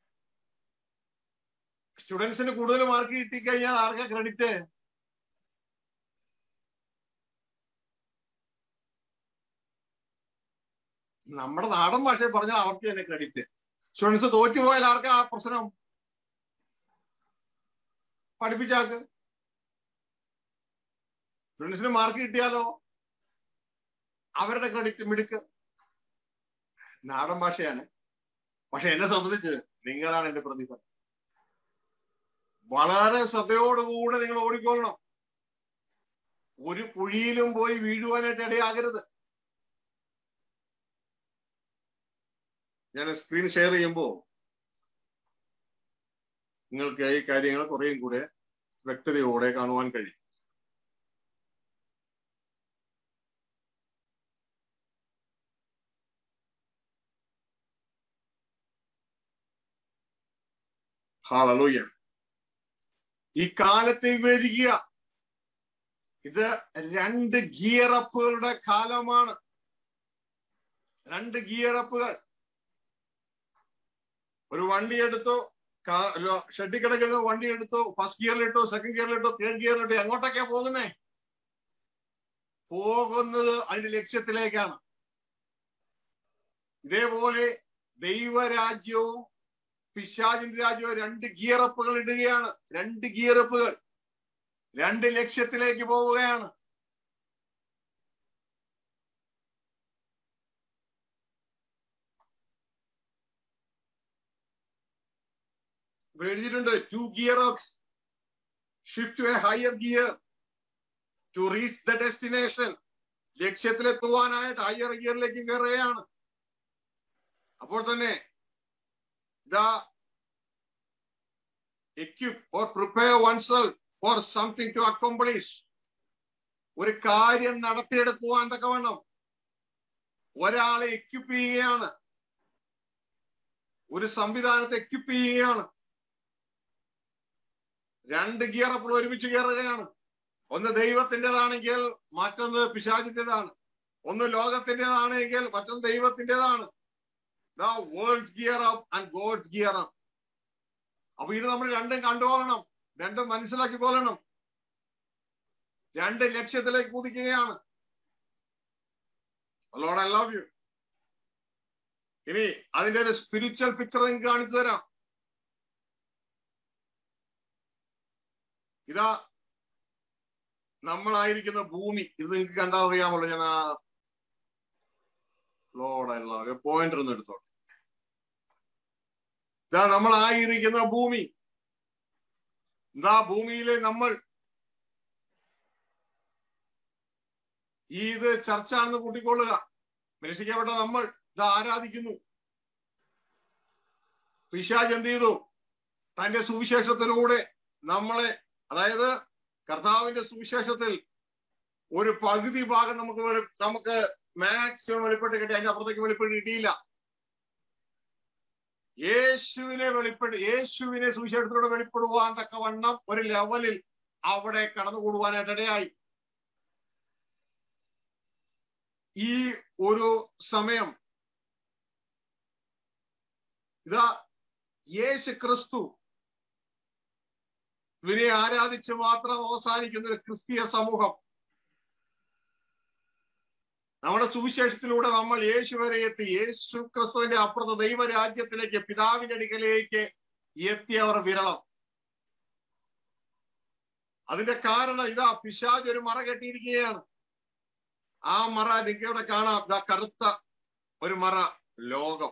സ്റ്റുഡൻസിന് കൂടുതൽ മാർക്ക് കിട്ടിക്കഴിഞ്ഞാൽ ആർക്കാ ക്രെഡിറ്റ് നമ്മുടെ നാടൻ ഭാഷയിൽ പറഞ്ഞാൽ അവർക്ക് തന്നെ ക്രെഡിറ്റ് സ്റ്റുഡൻസ് തോറ്റുപോയാൽ ആർക്കാ ആ പ്രശ്നം പഠിപ്പിച്ചാക്ക് സ്റ്റുഡൻസിന് മാർക്ക് കിട്ടിയാലോ അവരുടെ ക്രെഡിറ്റ് മിടുക്ക് നാടൻ ഭാഷയാണ് പക്ഷെ എന്നെ സംബന്ധിച്ച് നിങ്ങളാണ് എന്റെ പ്രതിഫലം വളരെ ശ്രദ്ധയോടുകൂടെ നിങ്ങൾ ഓടിക്കൊള്ളണം ഒരു കുഴിയിലും പോയി വീഴുവാനായിട്ട് ഇടയാകരുത് ഞാൻ സ്ക്രീൻ ഷെയർ ചെയ്യുമ്പോൾ നിങ്ങൾക്ക് ഈ കാര്യങ്ങൾ കുറേയും കൂടെ വ്യക്തതയോടെ കാണുവാൻ കഴിയും ഹാളൂയ ഈ കാലത്തെ വിവേചിക്കുക ഇത് രണ്ട് ഗിയർ അപ്പുകളുടെ കാലമാണ് രണ്ട് ഗിയർ അപ്പുകൾ ഒരു വണ്ടി എടുത്തോ ഷെഡിൽ കിടക്കുന്ന വണ്ടി എടുത്തോ ഫസ്റ്റ് ഗിയറിലിട്ടോ സെക്കൻഡ് ഗിയറിലിട്ടോ തേർഡ് ഗിയറിലിട്ടോ എങ്ങോട്ടൊക്കെയാ പോകുന്നേ പോകുന്നത് അതിന്റെ ലക്ഷ്യത്തിലേക്കാണ് ഇതേപോലെ ദൈവരാജ്യവും പിശാചിന്റെ രാജ്യവും രണ്ട് ഗിയറപ്പുകൾ ഇടുകയാണ് രണ്ട് ഗിയറപ്പുകൾ രണ്ട് ലക്ഷ്യത്തിലേക്ക് പോവുകയാണ് ഇവിടെ എഴുതിയിട്ടുണ്ട് to gear up shift to a higher gear to reach the destination ലക്ഷ്യത്തിലെത്തുവാനായിട്ട് ഹയർ ഗിയറിലേക്ക് കയറുകയാണ് അപ്പോൾ തന്നെ ഇതാ equip or prepare oneself for something to accomplish ഒരു കാര്യം നടത്തിയെടുക്കുവാൻ തക്കവണ്ണം ഒരാളെ എക്യുപ്പ് ചെയ്യുകയാണ് ഒരു സംവിധാനത്തെ എക്യുപ്പ് ചെയ്യുകയാണ് രണ്ട് ഗിയർ അപ്പോൾ ഒരുമിച്ച് കയറുകയാണ് ഒന്ന് ദൈവത്തിൻ്റെതാണെങ്കിൽ മറ്റൊന്ന് പിശാചിൻ്റെതാണ് ഒന്ന് ലോകത്തിൻ്റെതാണെങ്കിൽ മറ്റൊന്ന് ദൈവത്തിൻ്റെതാണ് world gear up and God's gear up അപ്പൊ ഇത് നമ്മൾ രണ്ടും കണ്ടുകൊള്ളണം രണ്ടും മനസ്സിലാക്കി കൊള്ളണം രണ്ട് ലക്ഷ്യത്തിലേക്ക് കുതിക്കുകയാണ് ലോഡ് ഐ ലവ് യു ഇനി അതിന്റെ ഒരു സ്പിരിച്വൽ പിക്ചർ നിങ്ങൾക്ക് കാണിച്ചു തരാം ഇതാ നമ്മളായിരിക്കുന്ന ഭൂമി ഇത് നിങ്ങൾക്ക് കണ്ടാൽ അറിയാമല്ലോ ഞാൻ ആ ലോഡ് ഐ ലവ് പോയിന്റർ ഒന്ന് എടുത്തോട്ടെ ഇതാ നമ്മളായിരിക്കുന്ന ഭൂമി ഇതാ ഭൂമിയിലെ നമ്മൾ ഈ ഇത് ചർച്ചാണെന്ന് കൂട്ടിക്കൊള്ളുക നിരക്ഷിക്കപ്പെട്ട നമ്മൾ ഇത് ആരാധിക്കുന്നു പിശാജ് എന്ത് ചെയ്തു തന്റെ സുവിശേഷത്തിലൂടെ നമ്മളെ അതായത് കർത്താവിന്റെ സുവിശേഷത്തിൽ ഒരു പകുതി ഭാഗം നമുക്ക് വെളി നമുക്ക് മാക്സിമം വെളിപ്പെട്ട് കിട്ടി അതിന്റെ അപ്പുറത്തേക്ക് വെളിപ്പെട്ട് കിട്ടിയില്ല യേശുവിനെ വെളിപ്പെട്ട് യേശുവിനെ സുവിശേഷത്തിലൂടെ വെളിപ്പെടുവാൻ തക്കവണ്ണം ഒരു ലെവലിൽ അവിടെ കടന്നുകൂടുവാനായിട്ട് ഇടയായി ഈ ഒരു സമയം ഇതാ യേശു ക്രിസ്തു ഇവരെ ആരാധിച്ച് മാത്രം അവസാനിക്കുന്ന ഒരു ക്രിസ്തീയ സമൂഹം നമ്മുടെ സുവിശേഷത്തിലൂടെ നമ്മൾ യേശു വരെ എത്തി യേശു ക്രിസ്തുവിന്റെ അപ്പുറത്ത് ദൈവരാജ്യത്തിലേക്ക് പിതാവിന്റെ അടുക്കലേക്ക് എത്തിയവർ വിരളം അതിന്റെ കാരണം ഇതാ പിശാജ് ഒരു മറ കെട്ടിയിരിക്കുകയാണ് ആ മറ നിങ്ങൾക്ക് ഇവിടെ കാണാം ഇതാ കറുത്ത ഒരു മറ ലോകം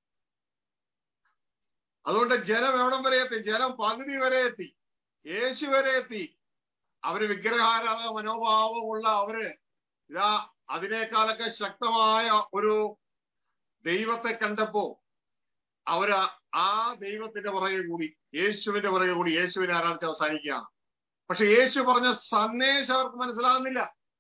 അതുകൊണ്ട് ജനം എവിടം വരെ എത്തി ജനം പകുതി വരെ എത്തി യേശു വരെ എത്തി അവര് വിഗ്രഹാരാധക മനോഭാവമുള്ള അവര് ഇതാ അതിനേക്കാളൊക്കെ ശക്തമായ ഒരു ദൈവത്തെ കണ്ടപ്പോ അവര് ആ ദൈവത്തിന്റെ പുറകെ കൂടി യേശുവിന്റെ പുറകെ കൂടി യേശുവിനെ ആരാധിച്ച് അവസാനിക്കുകയാണ് പക്ഷെ യേശു പറഞ്ഞ സന്ദേശം അവർക്ക് മനസ്സിലാകുന്നില്ല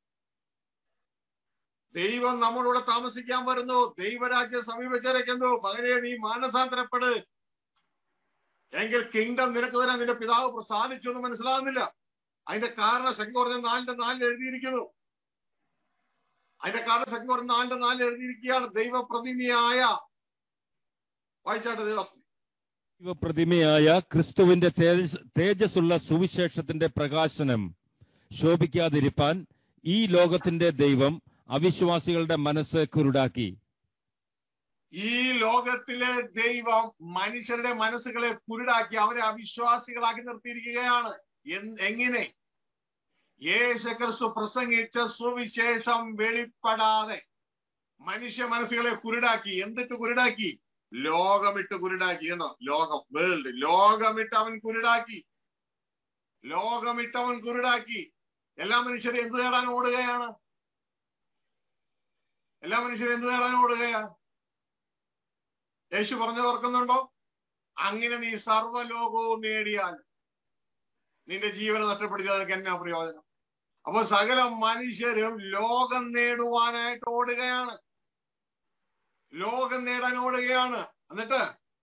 ദൈവം നമ്മളോട് താമസിക്കാൻ വരുന്നു ദൈവരാജ്യം സമീപിച്ചിരിക്കുന്നു പകരെ നീ മാനസാന്തരപ്പെട് എങ്കിൽ കിങ്ഡം നിനക്ക് തരാൻ നിന്റെ പിതാവ് പ്രസാദിച്ചു എന്ന് മനസ്സിലാകുന്നില്ല അതിന്റെ കാരണം ശക്തി പറഞ്ഞ നാലിന്റെ നാലിൽ എഴുതിയിരിക്കുന്നു അതിന്റെ കാരണം ശക്തി പറഞ്ഞ നാലിന്റെ നാലിൽ എഴുതിയിരിക്കുകയാണ് ദൈവപ്രതിമയായ വായിച്ചാട്ട് ദേവസ്വം ദൈവപ്രതിമയായ ക്രിസ്തുവിന്റെ തേജസ് തേജസ്സുള്ള സുവിശേഷത്തിന്റെ പ്രകാശനം ശോഭിക്കാതിരിപ്പാൻ ഈ ലോകത്തിന്റെ ദൈവം അവിശ്വാസികളുടെ മനസ്സ് കുരുടാക്കി ഈ ലോകത്തിലെ ദൈവം മനുഷ്യരുടെ മനസ്സുകളെ കുരുടാക്കി അവരെ അവിശ്വാസികളാക്കി നിർത്തിയിരിക്കുകയാണ് എൻ- എങ്ങനെ യേശുക്രിസ്തു പ്രസംഗിച്ച സുവിശേഷം വെളിപ്പെടാതെ മനുഷ്യ മനസ്സുകളെ കുരുടാക്കി എന്തിട്ട് കുരുടാക്കി ലോകമിട്ട് കുരുടാക്കി എന്നോ ലോകം വേൾഡ് ലോകമിട്ട് അവൻ കുരുടാക്കി ലോകമിട്ട് അവൻ കുരുടാക്കി എല്ലാ മനുഷ്യരും എന്ത് നേടാൻ ഓടുകയാണ് എല്ലാ മനുഷ്യരും എന്ത് നേടാൻ ഓടുകയാണ് യേശു പറഞ്ഞു ഓർക്കുന്നുണ്ടോ അങ്ങനെ നീ സർവ്വലോകവും നേടിയാൽ നിന്റെ ജീവനെ നഷ്ടപ്പെടുത്തിയാൽ നിനക്ക് എന്നാ പ്രയോജനം അപ്പൊ സകല മനുഷ്യരും ലോകം നേടുവാനായിട്ട് ഓടുകയാണ് ലോകം നേടാൻ ഓടുകയാണ് എന്നിട്ട്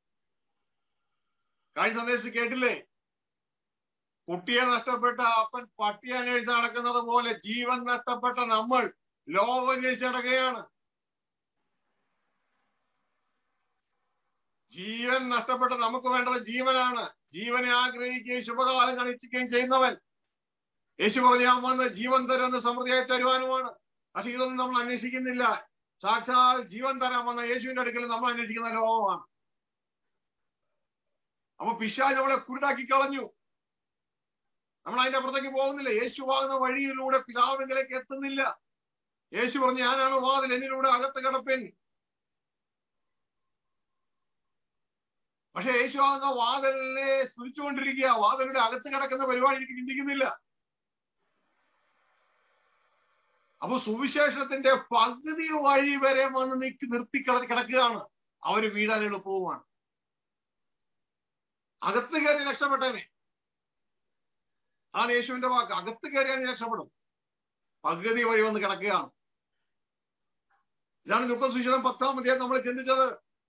കഴിഞ്ഞ സന്ദേശം കേട്ടില്ലേ കുട്ടിയെ നഷ്ടപ്പെട്ട അപ്പൻ പട്ടിയെ അന്വേഷിച്ച് നടക്കുന്നത് പോലെ ജീവൻ നഷ്ടപ്പെട്ട നമ്മൾ ലോകം അന്വേഷിച്ച് നടക്കുകയാണ് ജീവൻ നഷ്ടപ്പെട്ട നമുക്ക് വേണ്ടത് ജീവനാണ് ജീവനെ ആഗ്രഹിക്കുകയും ശുഭകാലം കാണിക്കുകയും ചെയ്യുന്നവൻ യേശു പറഞ്ഞു ഞാൻ വന്ന് ജീവൻ തരുമെന്ന് സമൃദ്ധിയായി തരുവാനുമാണ് പക്ഷെ ഇതൊന്നും നമ്മൾ അന്വേഷിക്കുന്നില്ല സാക്ഷാൽ ജീവൻ തരാൻ വന്ന യേശുവിന്റെ അടുക്കൽ നമ്മൾ അന്വേഷിക്കുന്ന ലോകമാണ് അപ്പൊ പിശാജ് നമ്മളെ കുരുടാക്കി കളഞ്ഞു നമ്മൾ അതിന്റെ അപ്പുറത്തേക്ക് പോകുന്നില്ല യേശു ആകുന്ന വഴിയിലൂടെ പിതാവിലേക്ക് എത്തുന്നില്ല യേശു പറഞ്ഞു ഞാനാണ് വാതിൽ എന്നിലൂടെ അകത്ത് കിടപ്പൻ പക്ഷെ യേശു ആകുന്ന വാതിലിനെ സ്തുതിച്ചുകൊണ്ടിരിക്കുക വാതിലിന്റെ അകത്ത് കിടക്കുന്ന പരിപാടി എനിക്ക് ചിന്തിക്കുന്നില്ല അപ്പൊ സുവിശേഷത്തിന്റെ പകുതി വഴി വരെ വന്ന് നിക്ക് നിർത്തി കിട- കിടക്കുകയാണ് അവര് വീഴാൻ എളുപ്പവുമാണ് അകത്ത് കയറി രക്ഷപ്പെട്ടേനെ ആണ് യേശുവിന്റെ വാക്ക് അകത്ത് കയറിയാൽ നീ രക്ഷപ്പെടും പകുതി വഴി വന്ന് കിടക്കുകയാണ് ഇതാണ് ദുഃഖ സുശീലം പത്താം അധ്യായം നമ്മൾ ചിന്തിച്ചത്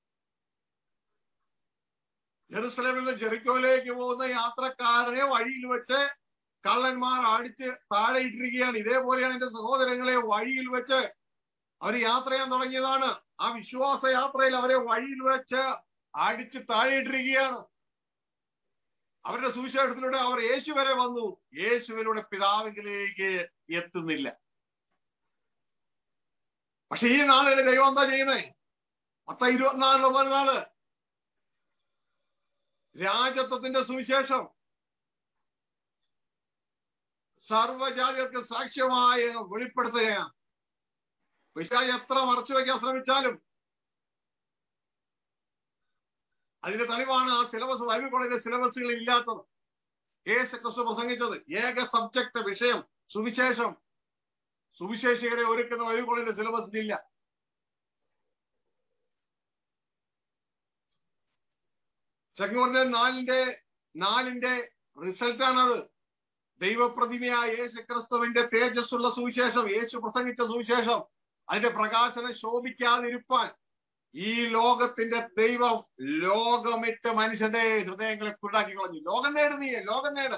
ജെറുസലേമിൽ നിന്ന് ജെറിക്കോയിലേക്ക് പോകുന്ന യാത്രക്കാരനെ വഴിയിൽ വെച്ച് കള്ളന്മാർ അടിച്ച് താഴെ ഇട്ടിരിക്കുകയാണ് ഇതേപോലെയാണ് എന്റെ സഹോദരങ്ങളെ വഴിയിൽ വെച്ച് അവർ യാത്ര ചെയ്യാൻ തുടങ്ങിയതാണ് ആ വിശ്വാസ യാത്രയിൽ അവരെ വഴിയിൽ വെച്ച് അടിച്ച് താഴെ ഇട്ടിരിക്കുകയാണ് അവരുടെ സുവിശേഷത്തിലൂടെ അവർ യേശു വരെ വന്നു യേശുവിലൂടെ പിതാവിലേക്ക് എത്തുന്നില്ല പക്ഷെ ഈ നാളിൽ ദൈവം എന്താ ചെയ്യുന്നേ പത്ത ഇരുപത്തിനാലിലോ പതിനാല് രാജത്വത്തിന്റെ സുവിശേഷം സർവജാതികൾക്ക് സാക്ഷ്യമായി വെളിപ്പെടുത്തുകയാണ് പിശാച് എത്ര മറച്ചു വയ്ക്കാൻ ശ്രമിച്ചാലും അതിന്റെ തെളിവാണ് ആ സിലബസ് ബൈബിൾ കോളേജിലെ സിലബസുകളിൽ ഇല്ലാത്തത് യേശു ക്രിസ്തു പ്രസംഗിച്ചത് ഏക സബ്ജക്ട് വിഷയം സുവിശേഷം സുവിശേഷികരെ ഒരുക്കുന്ന ബൈബിൾ കോളേജിന്റെ സിലബസിൽ ഇല്ല സെക്കൻഡ് പറഞ്ഞ നാലിന്റെ നാലിന്റെ റിസൾട്ടാണത് ദൈവപ്രതിമയായ യേശു ക്രിസ്തുവിന്റെ തേജസ്സുള്ള സുവിശേഷം യേശു പ്രസംഗിച്ച സുവിശേഷം അതിന്റെ പ്രകാശനം ശോഭിക്കാതിരുപ്പാൻ ഈ ലോകത്തിന്റെ ദൈവം ലോകമിട്ട് മനുഷ്യന്റെ ഹൃദയങ്ങളെ കുരുടാക്കി കളഞ്ഞു ലോകം നേട് നീ ലോകം നേട്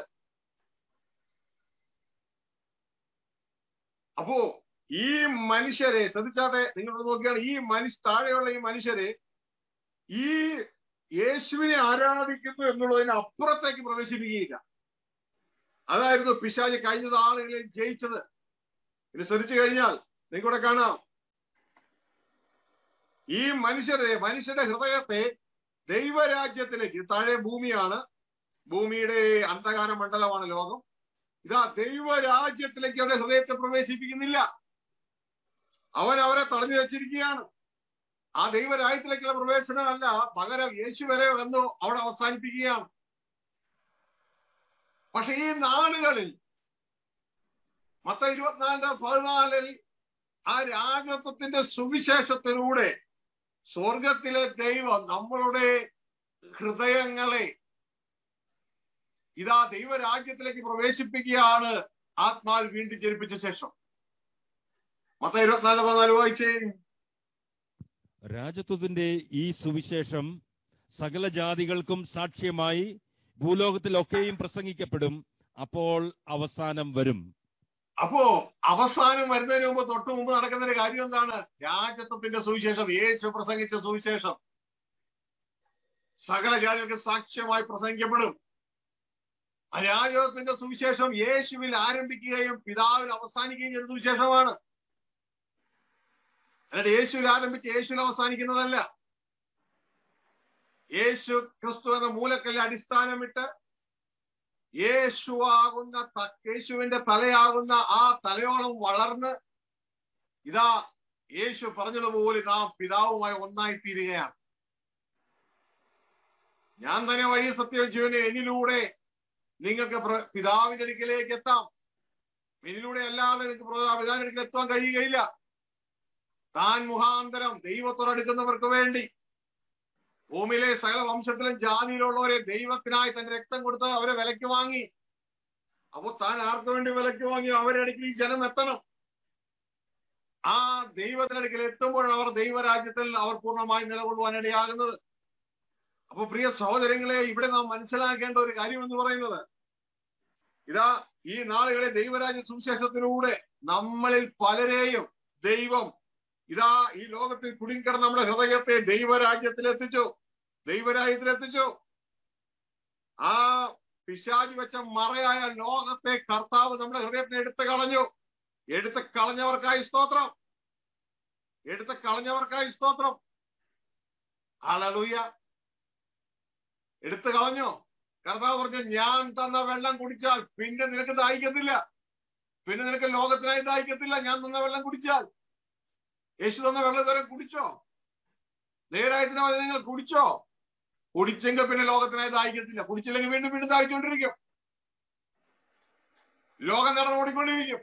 അപ്പോ ഈ മനുഷ്യരെ ശ്രദ്ധിച്ചാട്ടെ നിങ്ങൾ നോക്കിയാണ് ഈ മനുഷ്യ താഴെയുള്ള ഈ മനുഷ്യരെ ഈ യേശുവിനെ ആരാധിക്കുന്നു എന്നുള്ളതിന് അപ്പുറത്തേക്ക് പ്രവേശിപ്പിക്കുകയില്ല അതായിരുന്നു പിശാജ് കഴിഞ്ഞ ആളുകളെ ജയിച്ചത് ഇത് ശ്രദ്ധിച്ചു കഴിഞ്ഞാൽ നിങ്ങൾക്കൂടെ കാണാം ഈ മനുഷ്യരെ മനുഷ്യരുടെ ഹൃദയത്തെ ദൈവരാജ്യത്തിലേക്ക് താഴെ ഭൂമിയാണ് ഭൂമിയുടെ അന്ധകാര മണ്ഡലമാണ് ലോകം ഇതാ ദൈവരാജ്യത്തിലേക്ക് അവരുടെ ഹൃദയത്തെ പ്രവേശിപ്പിക്കുന്നില്ല അവൻ അവരെ തടഞ്ഞു വെച്ചിരിക്കുകയാണ് ആ ദൈവരാജ്യത്തിലേക്കുള്ള പ്രവേശനമല്ല പകരം യേശു വരെ വന്നു അവിടെ അവസാനിപ്പിക്കുകയാണ് പക്ഷെ ഈ നാളുകളിൽ മത്ത ഇരുപത്തിനാലിന്റെ പതിനാലിൽ ആ രാജത്വത്തിന്റെ സുവിശേഷത്തിലൂടെ സ്വർഗത്തിലെ ദൈവം നമ്മളുടെ ഹൃദയങ്ങളെ ഇതാ ദൈവരാജ്യത്തിലേക്ക് പ്രവേശിപ്പിക്കുകയാണ് ആത്മാവിൽ വീണ്ടും ജനിപ്പിച്ച ശേഷം മത്ത ഇരുപത്തിനാല് പതിനാല് വായിച്ചേ രാജത്വത്തിന്റെ ഈ സുവിശേഷം സകല ജാതികൾക്കും സാക്ഷ്യമായി ഭൂലോകത്തിലൊക്കെയും പ്രസംഗിക്കപ്പെടും അപ്പോൾ അവസാനം വരും അപ്പോ അവസാനം വരുന്നതിന് മുമ്പ് തൊട്ട് മുമ്പ് നടക്കുന്ന ഒരു കാര്യം എന്താണ് രാജത്വത്തിന്റെ സുവിശേഷം യേശു പ്രസംഗിച്ച സുവിശേഷം സകല ജാതികൾക്ക് സാക്ഷ്യമായി പ്രസംഗിക്കപ്പെടും ആ രാജത്വത്തിന്റെ സുവിശേഷം യേശുവിൽ ആരംഭിക്കുകയും പിതാവിൽ അവസാനിക്കുകയും ചെയ്ത സുവിശേഷമാണ് അല്ലാണ്ട് യേശുവിൽ ആരംഭിച്ച് യേശുവിൽ അവസാനിക്കുന്നതല്ല യേശു ക്രിസ്തു എന്ന മൂലക്കല്ല് അടിസ്ഥാനമിട്ട് യേശുവാകുന്ന ത- യേശുവിന്റെ തലയാകുന്ന ആ തലയോളം വളർന്ന് ഇതാ യേശു പറഞ്ഞതുപോലെ നാം പിതാവുമായി ഒന്നായി തീരുകയാണ് ഞാൻ തന്നെ വഴി സത്യം ജീവന് എന്നിലൂടെ നിങ്ങൾക്ക് പ്ര- പിതാവിന്റെ അടുക്കിലേക്ക് എത്താം എന്നിലൂടെ അല്ലാതെ നിങ്ങൾക്ക് പ്ര- പിതാവിന്റെ അടുക്കൽ എത്താൻ കഴിയുകയില്ല താൻ മുഖാന്തരം ദൈവത്തോടടുക്കുന്നവർക്ക് വേണ്ടി ഭൂമിയിലെ സകല വംശത്തിലും ജാതിയിലുള്ളവരെ ദൈവത്തിനായി തന്റെ രക്തം കൊടുത്ത് അവരെ വിലക്ക് വാങ്ങി അപ്പൊ താൻ ആർക്ക് വേണ്ടി വിലക്ക് വാങ്ങി അവരുടെ അടുക്കൽ ഈ ജനം എത്തണം ആ ദൈവത്തിനടുക്കൽ എത്തുമ്പോൾ അവർ ദൈവരാജ്യത്തിൽ അവർ പൂർണ്ണമായി നിലകൊള്ളുവാനിടയാകുന്നത് അപ്പൊ പ്രിയ സഹോദരങ്ങളെ ഇവിടെ നാം മനസ്സിലാക്കേണ്ട ഒരു കാര്യം എന്ന് പറയുന്നത് ഇതാ ഈ നാളുകളെ ദൈവരാജ്യ സുവിശേഷത്തിലൂടെ നമ്മളിൽ പലരെയും ദൈവം ഇതാ ഈ ലോകത്തിൽ കുടുങ്ങിക്കിടന്ന നമ്മുടെ ഹൃദയത്തെ ദൈവരാജ്യത്തിൽ എത്തിച്ചു ദൈവരാജ്യത്തിൽ എത്തിച്ചു ആ പിശാചി വെച്ച മറയായ ലോകത്തെ കർത്താവ് നമ്മുടെ ഹൃദയത്തിന് എടുത്തു കളഞ്ഞു എടുത്ത് കളഞ്ഞവർക്കായി സ്തോത്രം എടുത്ത് കളഞ്ഞവർക്കായി സ്തോത്രം ആലലൂയ എടുത്തു കളഞ്ഞു കർത്താവ് പറഞ്ഞു ഞാൻ തന്ന വെള്ളം കുടിച്ചാൽ പിന്നെ നിനക്ക് ദാഹിക്കത്തില്ല പിന്നെ നിനക്ക് ലോകത്തിനായി ദാഹിക്കത്തില്ല ഞാൻ തന്ന വെള്ളം കുടിച്ചാൽ യേശു തന്ന വെള്ളം ഇതുവരെ കുടിച്ചോ നേരായത്തിനായി നിങ്ങൾ കുടിച്ചോ കുടിച്ചെങ്കിൽ പിന്നെ ലോകത്തിനായി ദാഹിക്കത്തില്ല കുടിച്ചില്ലെങ്കിൽ വീണ്ടും വീണ്ടും ദാഹിച്ചുകൊണ്ടിരിക്കും ലോകം നടന്നു ഓടിക്കൊണ്ടിരിക്കും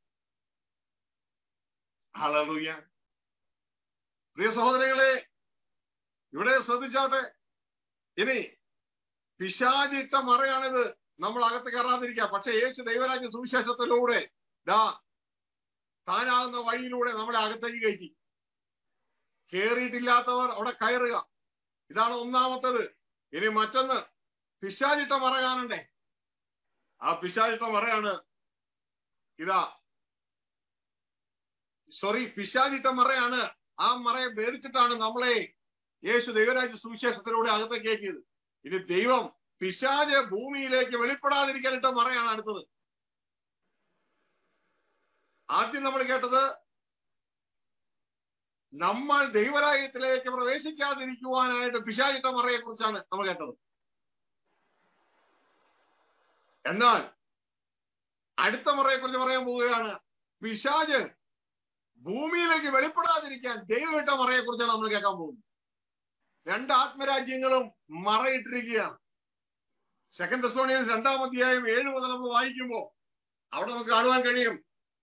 ഹല്ലേലൂയ പ്രിയ സഹോദരങ്ങളെ ഇവിടെ ശ്രദ്ധിച്ചാട്ടെ ഇനി പിശാചിട്ട മറയാണിത് നമ്മൾ അകത്ത് കയറാതിരിക്കുക പക്ഷെ യേശു ദൈവരാജ്യ സുവിശേഷത്തിലൂടെ ദാ താനാകുന്ന വഴിയിലൂടെ നമ്മളെ അകത്തേക്ക് കയറ്റി കേറിയിട്ടില്ലാത്തവർ അവിടെ കയറുക ഇതാണ് ഒന്നാമത്തത് ഇനി മറ്റൊന്ന് പിശാചിട്ട മറ കാണണ്ടേ ആ പിശാചിട്ട മറയാണ് ഇതാ സോറി പിശാചിട്ട മറയാണ് ആ മറയെ ഭേദിച്ചിട്ടാണ് നമ്മളെ യേശു ദൈവരാജ്യ സുവിശേഷത്തിലൂടെ അകത്തേക്ക് കയറ്റിയത് ഇനി ദൈവം പിശാജ് ഭൂമിയിലേക്ക് വെളിപ്പെടാതിരിക്കാനിട്ട മറയാണ് അടുത്തത് ആദ്യം നമ്മൾ കേട്ടത് നമ്മൾ ദൈവരാജ്യത്തിലേക്ക് പ്രവേശിക്കാതിരിക്കുവാനായിട്ട് പിശാചിട്ട മറയെ കുറിച്ചാണ് നമ്മൾ കേട്ടത് എന്നാൽ അടുത്ത മറയെ കുറിച്ച് പറയാൻ പോവുകയാണ് പിശാജ് ഭൂമിയിലേക്ക് വെളിപ്പെടാതിരിക്കാൻ ദൈവമിട്ട മറയെ കുറിച്ചാണ് നമ്മൾ കേൾക്കാൻ പോകുന്നത് രണ്ട് ആത്മരാജ്യങ്ങളും മറയിട്ടിരിക്കുകയാണ് സെക്കൻഡ് തെസ്ലോണിയൻസ് രണ്ടാം അധ്യായം ഏഴ് മുതൽ നമ്മൾ വായിക്കുമ്പോൾ അവിടെ നമുക്ക് കാണുവാൻ കഴിയും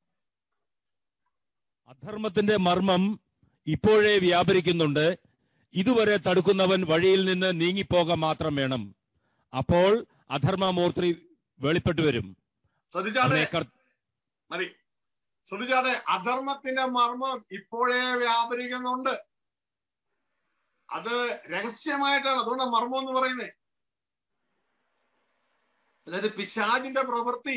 അധർമ്മത്തിന്റെ മർമ്മം ഇപ്പോഴേ വ്യാപരിക്കുന്നുണ്ട് ഇതുവരെ തടുക്കുന്നവൻ വഴിയിൽ നിന്ന് നീങ്ങിപ്പോക മാത്രം വേണം അപ്പോൾ അധർമ്മമൂർത്തി വെളിപ്പെട്ടു വരും ശ്രദ്ധിച്ചാട്ടെ അവനെ കർ- മതി ശ്രദ്ധിച്ചാട്ടെ അധർമ്മത്തിന്റെ മർമ്മം ഇപ്പോഴേ വ്യാപരിക്കുന്നുണ്ട് അത് രഹസ്യമായിട്ടാണ് അതുകൊണ്ട് മർമ്മം എന്ന് പറയുന്നത് അതായത് പിശാചിന്റെ പ്രവൃത്തി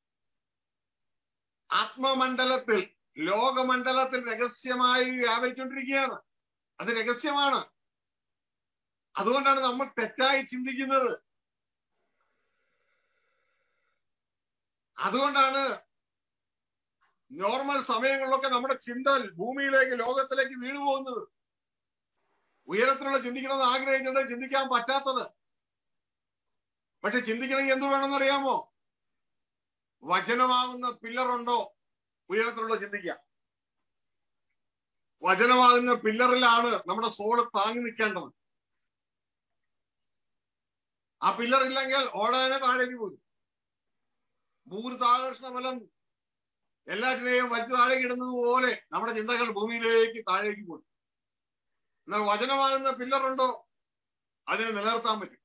ആത്മമണ്ഡലത്തിൽ ലോകമണ്ഡലത്തിൽ രഹസ്യമായി വ്യാപരിച്ചുകൊണ്ടിരിക്കുകയാണ് അത് രഹസ്യമാണ് അതുകൊണ്ടാണ് നമ്മൾ തെറ്റായി ചിന്തിക്കുന്നത് അതുകൊണ്ടാണ് നോർമൽ സമയങ്ങളിലൊക്കെ നമ്മുടെ ചിന്ത ഭൂമിയിലേക്ക് ലോകത്തിലേക്ക് വീണു പോകുന്നത് ഉയരത്തിലുള്ള ചിന്തിക്കണമെന്ന് ആഗ്രഹിച്ചിട്ട് ചിന്തിക്കാൻ പറ്റാത്തത് പക്ഷെ ചിന്തിക്കണമെങ്കിൽ എന്ത് വേണമെന്നറിയാമോ വചനമാകുന്ന പില്ലറുണ്ടോ ഉയരത്തിലുള്ള ചിന്തിക്കാം വചനമാകുന്ന പില്ലറിലാണ് നമ്മുടെ സോള് താങ്ങി നിൽക്കേണ്ടത് ആ പില്ലർ ഇല്ലെങ്കിൽ ഓടാനെ താഴേക്ക് പോകും ഭൂരിതാകർഷണ ബലം എല്ലാറ്റിനെയും വലിച്ചു താഴേക്ക് ഇടുന്നത് പോലെ നമ്മുടെ ചിന്തകൾ ഭൂമിയിലേക്ക് താഴേക്ക് പോകും എന്നാൽ വചനമാകുന്ന പില്ലറുണ്ടോ അതിനെ നിലനിർത്താൻ പറ്റും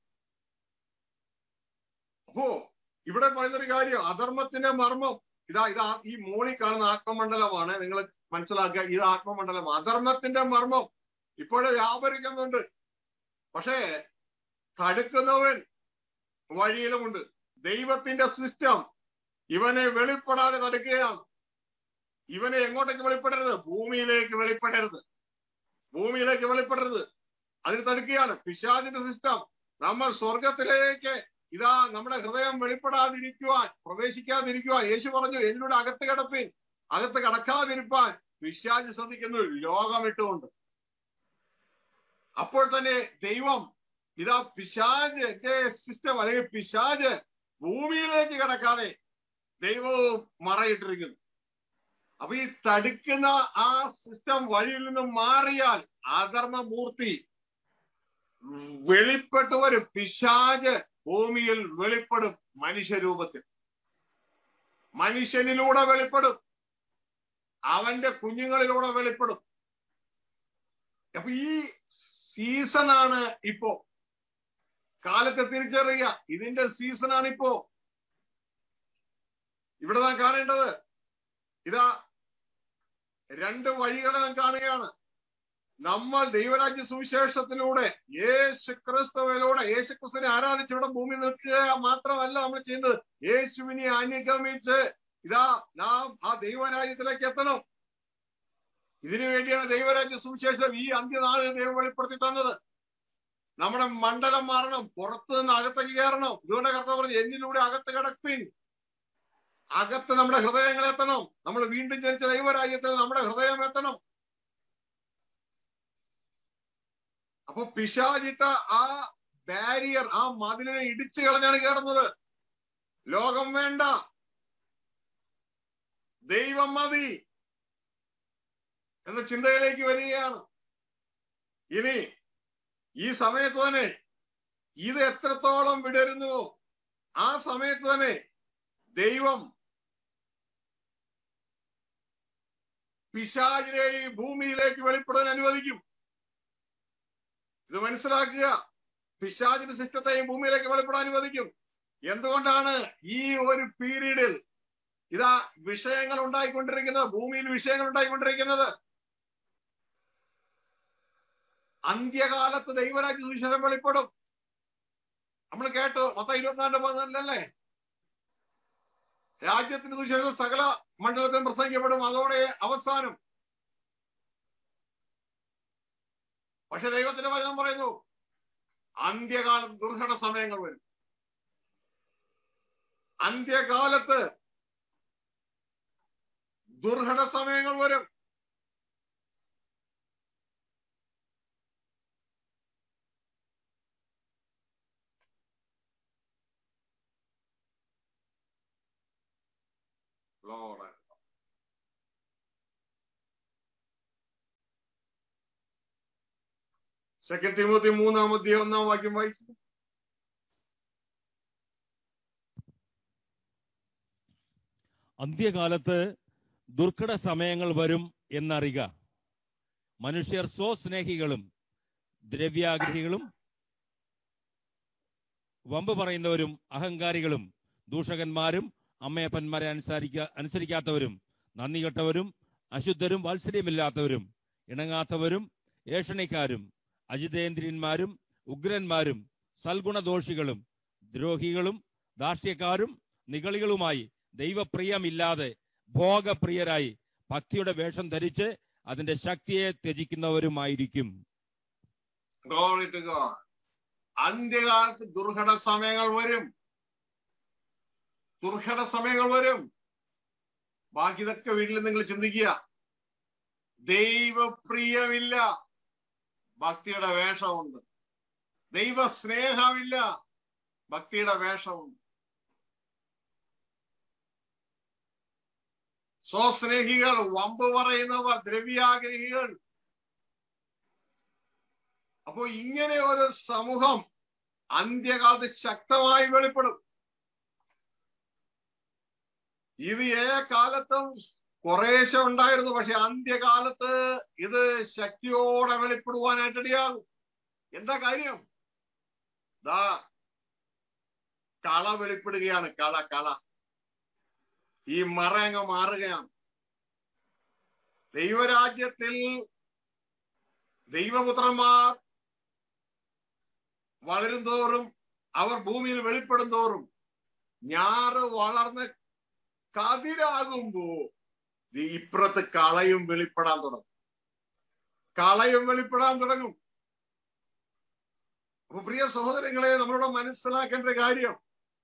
അപ്പോ ഇവിടെ പറയുന്നൊരു കാര്യം അധർമ്മത്തിന്റെ മർമ്മം ഇതാ ഇതാ ഈ മോളിൽ കാണുന്ന ആത്മമണ്ഡലമാണ് നിങ്ങൾ മനസ്സിലാക്കുക ഇത് ആത്മമണ്ഡലം അധർമ്മത്തിന്റെ മർമ്മം ഇപ്പോഴേ വ്യാപരിക്കുന്നുണ്ട് പക്ഷേ തടുക്കുന്നവൻ വഴിയിലുമുണ്ട് ദൈവത്തിന്റെ സിസ്റ്റം ഇവനെ വെളിപ്പെടാതെ തടുക്കുകയാണ് ഇവനെ എങ്ങോട്ടേക്ക് വെളിപ്പെടരുത് ഭൂമിയിലേക്ക് വെളിപ്പെടരുത് ഭൂമിയിലേക്ക് വെളിപ്പെടരുത് അതിന് തടുക്കുകയാണ് പിശാചിന്റെ സിസ്റ്റം നമ്മൾ സ്വർഗത്തിലേക്ക് ഇതാ നമ്മുടെ ഹൃദയം വെളിപ്പെടാതിരിക്കുവാൻ പ്രവേശിക്കാതിരിക്കുവാൻ യേശു പറഞ്ഞു എന്നോട് അകത്ത് കിടപ്പിൻ അകത്ത് കടക്കാതിരിപ്പാൻ പിശാജ് ശ്രദ്ധിക്കുന്നു ലോകമിട്ടുകൊണ്ട് അപ്പോൾ തന്നെ ദൈവം ഇതാ പിശാജ് എന്റെ സിസ്റ്റം അല്ലെങ്കിൽ പിശാജ് ഭൂമിയിലേക്ക് കടക്കാതെ ദൈവവും മറയിട്ടിരിക്കുന്നു അപ്പൊ ഈ തടുക്കുന്ന ആ സിസ്റ്റം വഴിയിൽ നിന്ന് മാറിയാൽ അധർമ്മമൂർത്തി വെളിപ്പെട്ടു വരും പിശാജ് ഭൂമിയിൽ വെളിപ്പെടും മനുഷ്യരൂപത്തിൽ മനുഷ്യനിലൂടെ വെളിപ്പെടും അവന്റെ കുഞ്ഞുങ്ങളിലൂടെ വെളിപ്പെടും അപ്പൊ ഈ സീസണാണ് ഇപ്പോ കാലത്തെ തിരിച്ചറിയുക ഇതിന്റെ സീസണാണ് ഇപ്പോ ഇവിടെ നാം കാണേണ്ടത് ഇതാ രണ്ട് വഴികളെ നാം കാണുകയാണ് നമ്മൾ ദൈവരാജ്യ സുവിശേഷത്തിലൂടെ യേശു ക്രിസ്തുവിലൂടെ യേശു ക്രിസ്തുവിനെ ആരാധിച്ച് ഇവിടെ ഭൂമി നിൽക്കുക മാത്രമല്ല നമ്മൾ ചെയ്യുന്നത് യേശുവിനെ അനുഗമിച്ച് ഇതാ നാം ആ ദൈവരാജ്യത്തിലേക്ക് എത്തണം ഇതിനു വേണ്ടിയാണ് ദൈവരാജ്യ സുവിശേഷം ഈ അന്ത്യനാളിൽ ദൈവം വെളിപ്പെടുത്തി തന്നത് നമ്മുടെ മണ്ഡലം മാറണം പുറത്തു നിന്ന് അകത്തേക്ക് കയറണം ഇതുകൊണ്ട് കർത്താവ് പറഞ്ഞു എന്നിലൂടെ അകത്ത് കിടപ്പിൻ അകത്ത് നമ്മുടെ ഹൃദയങ്ങൾ എത്തണം നമ്മൾ വീണ്ടും ജനിച്ച ദൈവരാജ്യത്തിൽ നമ്മുടെ ഹൃദയം എത്തണം അപ്പൊ പിശാചിട്ട ആ ബാരിയർ ആ മതിലിനെ ഇടിച്ചു കളഞ്ഞാണ് കയറുന്നത് ലോകം വേണ്ട ദൈവം മതി എന്ന ചിന്തയിലേക്ക് വരികയാണ് ഇനി ഈ സമയത്ത് തന്നെ ഇത് എത്രത്തോളം വിടരുന്നുവോ ആ സമയത്ത് തന്നെ ദൈവം പിശാചിനെ ഈ ഭൂമിയിലേക്ക് വെളിപ്പെടാൻ അനുവദിക്കും ഇത് മനസ്സിലാക്കുക പിശാചിന്റെ സിസ്റ്റത്തെയും ഭൂമിയിലേക്ക് വെളിപ്പെടാൻ അനുവദിക്കും എന്തുകൊണ്ടാണ് ഈ ഒരു പീരീഡിൽ ഇതാ വിഷയങ്ങൾ ഉണ്ടായിക്കൊണ്ടിരിക്കുന്നത് ഭൂമിയിൽ വിഷയങ്ങൾ ഉണ്ടായിക്കൊണ്ടിരിക്കുന്നത് അന്ത്യകാലത്ത് ദൈവരാജ്യ സുവിശേഷം വെളിപ്പെടും നമ്മൾ കേട്ടു മൊത്തം ഇരുപത്തിനാലിന്റെ പതിനാലിലല്ലേ രാജ്യത്തിന്റെ സുവിശേഷം സകല മണ്ഡലത്തിലും പ്രസംഗിക്കപ്പെടും അതോടെ അവസാനം പക്ഷെ ദൈവത്തിന്റെ വചനം പറയുന്നു അന്ത്യകാലത്ത് ദുർഘട സമയങ്ങൾ വരും അന്ത്യകാലത്ത് ദുർഘട സമയങ്ങൾ വരും Lord. സെക്കൻഡ് തിമോത്തി മൂന്നാം അധ്യായം ഒന്നാം വാക്യം വായിച്ചു അന്ത്യകാലത്ത് ദുർഘട സമയങ്ങൾ വരും എന്നറിയുക മനുഷ്യർ സ്വസ്നേഹികളും ദ്രവ്യാഗ്രഹികളും വമ്പ് പറയുന്നവരും അഹങ്കാരികളും ദൂഷകന്മാരും അമ്മയപ്പന്മാരെ അനുസരിക്ക അനുസരിക്കാത്തവരും നന്ദി കെട്ടവരും അശുദ്ധരും വാത്സല്യമില്ലാത്തവരും ഇണങ്ങാത്തവരും ഏഷണിക്കാരും അജിതേന്ദ്രിയന്മാരും ഉഗ്രന്മാരും സൽഗുണദോഷികളും ദ്രോഹികളും ധാർഷ്ട്യക്കാരും നികളികളുമായി ദൈവപ്രിയമില്ലാതെ ഭോഗപ്രിയരായി ഭക്തിയുടെ വേഷം ധരിച്ച് അതിന്റെ ശക്തിയെ ത്യജിക്കുന്നവരുമായിരിക്കും Glory to God. അന്ത്യകാലത്ത് ദുർഘട സമയങ്ങൾ വരും ദുർഘട സമയങ്ങൾ വരും ബാക്കി ഇതൊക്കെ വീട്ടിൽ നിങ്ങൾ ചിന്തിക്കുക ദൈവപ്രിയമില്ല ഭക്തിയുടെ വേഷമുണ്ട് ദൈവ സ്നേഹമില്ല ഭക്തിയുടെ വേഷമുണ്ട് സ്വസ്നേഹികൾ വമ്പ് പറയുന്നവർ ദ്രവ്യാഗ്രഹികൾ അപ്പോ ഇങ്ങനെ ഒരു സമൂഹം അന്ത്യകാലത്ത് ശക്തമായി വെളിപ്പെടും ഇത് ഏ കാലത്തും കുറേശ്ശെ ഉണ്ടായിരുന്നു പക്ഷെ അന്ത്യകാലത്ത് ഇത് ശക്തിയോടെ വെളിപ്പെടുവാനായിട്ട് ഇടയാകും എന്താ കാര്യം ദാ കള വെളിപ്പെടുകയാണ് കള കള ഈ മറ അങ്ങ് മാറുകയാണ് ദൈവരാജ്യത്തിൽ ദൈവപുത്രന്മാർ വളരും തോറും അവർ ഭൂമിയിൽ വെളിപ്പെടും തോറും ഞാറ് വളർന്ന് കതിരാകുമ്പോ ദേ ഇപ്പുറത്ത് കളയും വെളിപ്പെടാൻ തുടങ്ങും കളയും വെളിപ്പെടാൻ തുടങ്ങും അപ്പൊ പ്രിയ സഹോദരങ്ങളെ നമ്മളിവിടെ മനസ്സിലാക്കേണ്ട ഒരു കാര്യം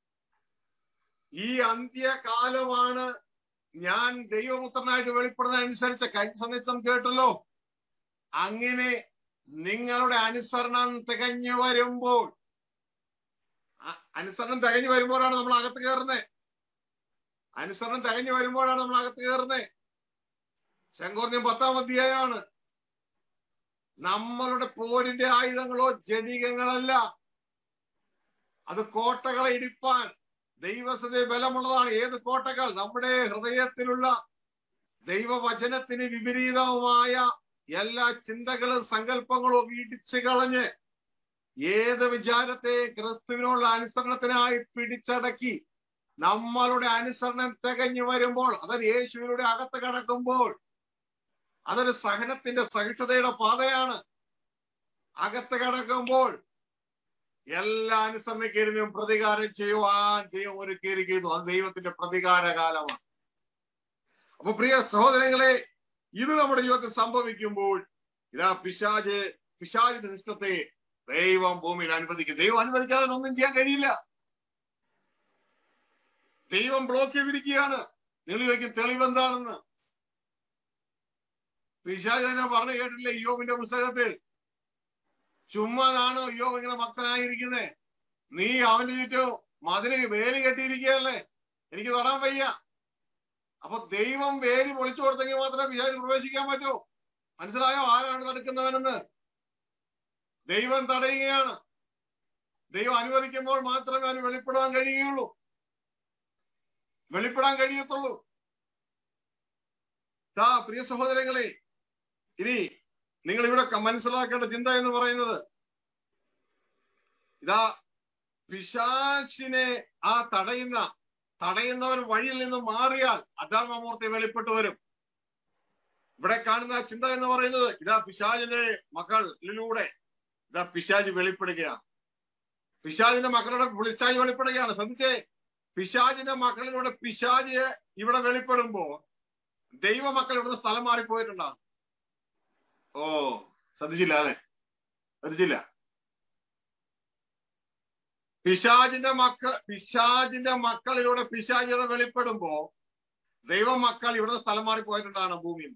ഈ അന്ത്യകാലമാണ് ഞാൻ ദൈവപുത്രനായിട്ട് വെളിപ്പെടുന്നതനുസരിച്ച് കഴിഞ്ഞ സന്ദേശം കേട്ടല്ലോ അങ്ങനെ നിങ്ങളുടെ അനുസരണം തികഞ്ഞു വരുമ്പോൾ അ- അനുസരണം തികഞ്ഞു വരുമ്പോഴാണ് നമ്മൾ അകത്ത് കയറുന്നത് അനുസരണം തികഞ്ഞു വരുമ്പോഴാണ് നമ്മൾ അകത്ത് കയറുന്നത് ശങ്കോർദ്യം പത്താം അധ്യായമാണ് നമ്മളുടെ പോരിന്റെ ആയുധങ്ങളോ ജനികങ്ങളല്ല അത് കോട്ടകളെ ഇടിപ്പാൻ ദൈവസ്ഥ ബലമുള്ളതാണ് ഏത് കോട്ടകൾ നമ്മുടെ ഹൃദയത്തിലുള്ള ദൈവവചനത്തിന് വിപരീതവുമായ എല്ലാ ചിന്തകളും സങ്കല്പങ്ങളും ഒക്കെ ഇടിച്ചു കളഞ്ഞ് ഏത് വിചാരത്തെ ക്രിസ്തുവിനുള്ള അനുസരണത്തിനായി പിടിച്ചടക്കി നമ്മളുടെ അനുസരണം തികഞ്ഞു വരുമ്പോൾ അതൊരു യേശുവിലൂടെ അകത്ത് കടക്കുമ്പോൾ അതൊരു സഹനത്തിന്റെ സഹിഷ്ണുതയുടെ പാതയാണ് അകത്ത് കടക്കുമ്പോൾ എല്ലാ അനുസരണക്കേടിനും പ്രതികാരം ചെയ്യുവാൻ ദൈവം ഒരുക്കിയിരിക്കുന്നു അത് ദൈവത്തിന്റെ പ്രതികാര കാലമാണ് അപ്പൊ പ്രിയ സഹോദരങ്ങളെ ഇത് നമ്മുടെ ജീവിതത്തിൽ സംഭവിക്കുമ്പോൾ ഇതാ പിശാജ് പിശാചിന്റെ സിസ്റ്റത്തെ ദൈവം ഭൂമിയിൽ അനുവദിക്കും ദൈവം അനുവദിക്കാതെ ഒന്നും ചെയ്യാൻ കഴിയില്ല ദൈവം ബ്ലോക്ക് ചെയ്തിരിക്കുകയാണ് നിങ്ങൾ ചോദിക്കും തെളിവ് എന്താണെന്ന് പിശാജ് തന്നെ പറഞ്ഞു കേട്ടില്ലേ യോബിന്റെ പുസ്തകത്തിൽ ചുമ്മാതാണോ യോബ് ഇങ്ങനെ ഭക്തനായിരിക്കുന്നത് നീ അവന്റെ ചുറ്റും മതില് വേലി കെട്ടിയിരിക്കുകയല്ലേ എനിക്ക് തൊടാൻ വയ്യ അപ്പൊ ദൈവം വേലി പൊളിച്ചു കൊടുത്തെങ്കിൽ മാത്രമേ പിശാചിന് പ്രവേശിക്കാൻ പറ്റൂ മനസ്സിലായോ ആരാണ് തടുക്കുന്നവനെന്ന് ദൈവം തടയുകയാണ് ദൈവം അനുവദിക്കുമ്പോൾ മാത്രമേ അവന് വെളിപ്പെടാൻ കഴിയുള്ളൂ വെളിപ്പെടാൻ കഴിയത്തുള്ളൂ ദാ പ്രിയ സഹോദരങ്ങളെ ഇനി നിങ്ങൾ ഇവിടെ ക- മനസ്സിലാക്കേണ്ട ചിന്ത എന്ന് പറയുന്നത് ഇതാ പിശാചിനെ ആ തടയുന്ന തടയുന്നവൻ വഴിയിൽ നിന്ന് മാറിയാൽ അധർമ്മമൂർത്തി വെളിപ്പെട്ടു വരും ഇവിടെ കാണുന്ന ചിന്ത എന്ന് പറയുന്നത് ഇതാ പിശാചിന്റെ മക്കളിലൂടെ ഇതാ പിശാജ് വെളിപ്പെടുകയാണ് പിശാജിന്റെ മക്കളുടെ പിശാജ് വെളിപ്പെടുകയാണ് ശ്രദ്ധിച്ചേ പിശാജിന്റെ മക്കളിലൂടെ പിശാജ് ഇവിടെ വെളിപ്പെടുമ്പോ ദൈവമക്കൾ ഇവിടുന്ന് സ്ഥലം മാറിപ്പോയിട്ടുണ്ടാകും ഓ ശ്രദ്ധിച്ചില്ല അല്ലെ ശ്രദ്ധിച്ചില്ല പിശാജിന്റെ മക്കൾ പിശാജിന്റെ മക്കളിലൂടെ പിശാജിയുടെ വെളിപ്പെടുമ്പോ ദൈവമക്കൾ ഇവിടുന്ന് സ്ഥലം മാറിപ്പോയിട്ടുണ്ടാണ് ഭൂമിയിൽ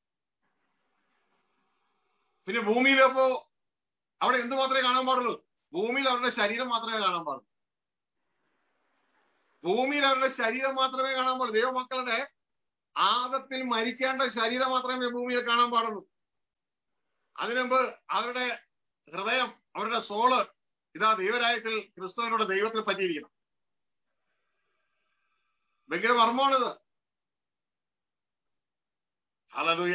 പിന്നെ ഭൂമിയിലപ്പോ അവിടെ എന്ത് മാത്രമേ കാണാൻ പാടുള്ളൂ ഭൂമിയിൽ അവരുടെ ശരീരം മാത്രമേ കാണാൻ പാടുള്ളൂ ഭൂമിയിൽ അവരുടെ ശരീരം മാത്രമേ കാണാൻ പാടുള്ളൂ ദൈവമക്കളുടെ ആദത്തിൽ മരിക്കേണ്ട ശരീരം മാത്രമേ ഭൂമിയിൽ കാണാൻ പാടുള്ളൂ അതിനുമുമ്പ് അവരുടെ ഹൃദയം അവരുടെ സോള് ഇതാ ദൈവരായത്തിൽ ക്രിസ്തുവിനോട് ദൈവത്തിൽ പറ്റിയിരിക്കണം ഭയങ്കര മർമ്മമാണിത് ഹലലൂയ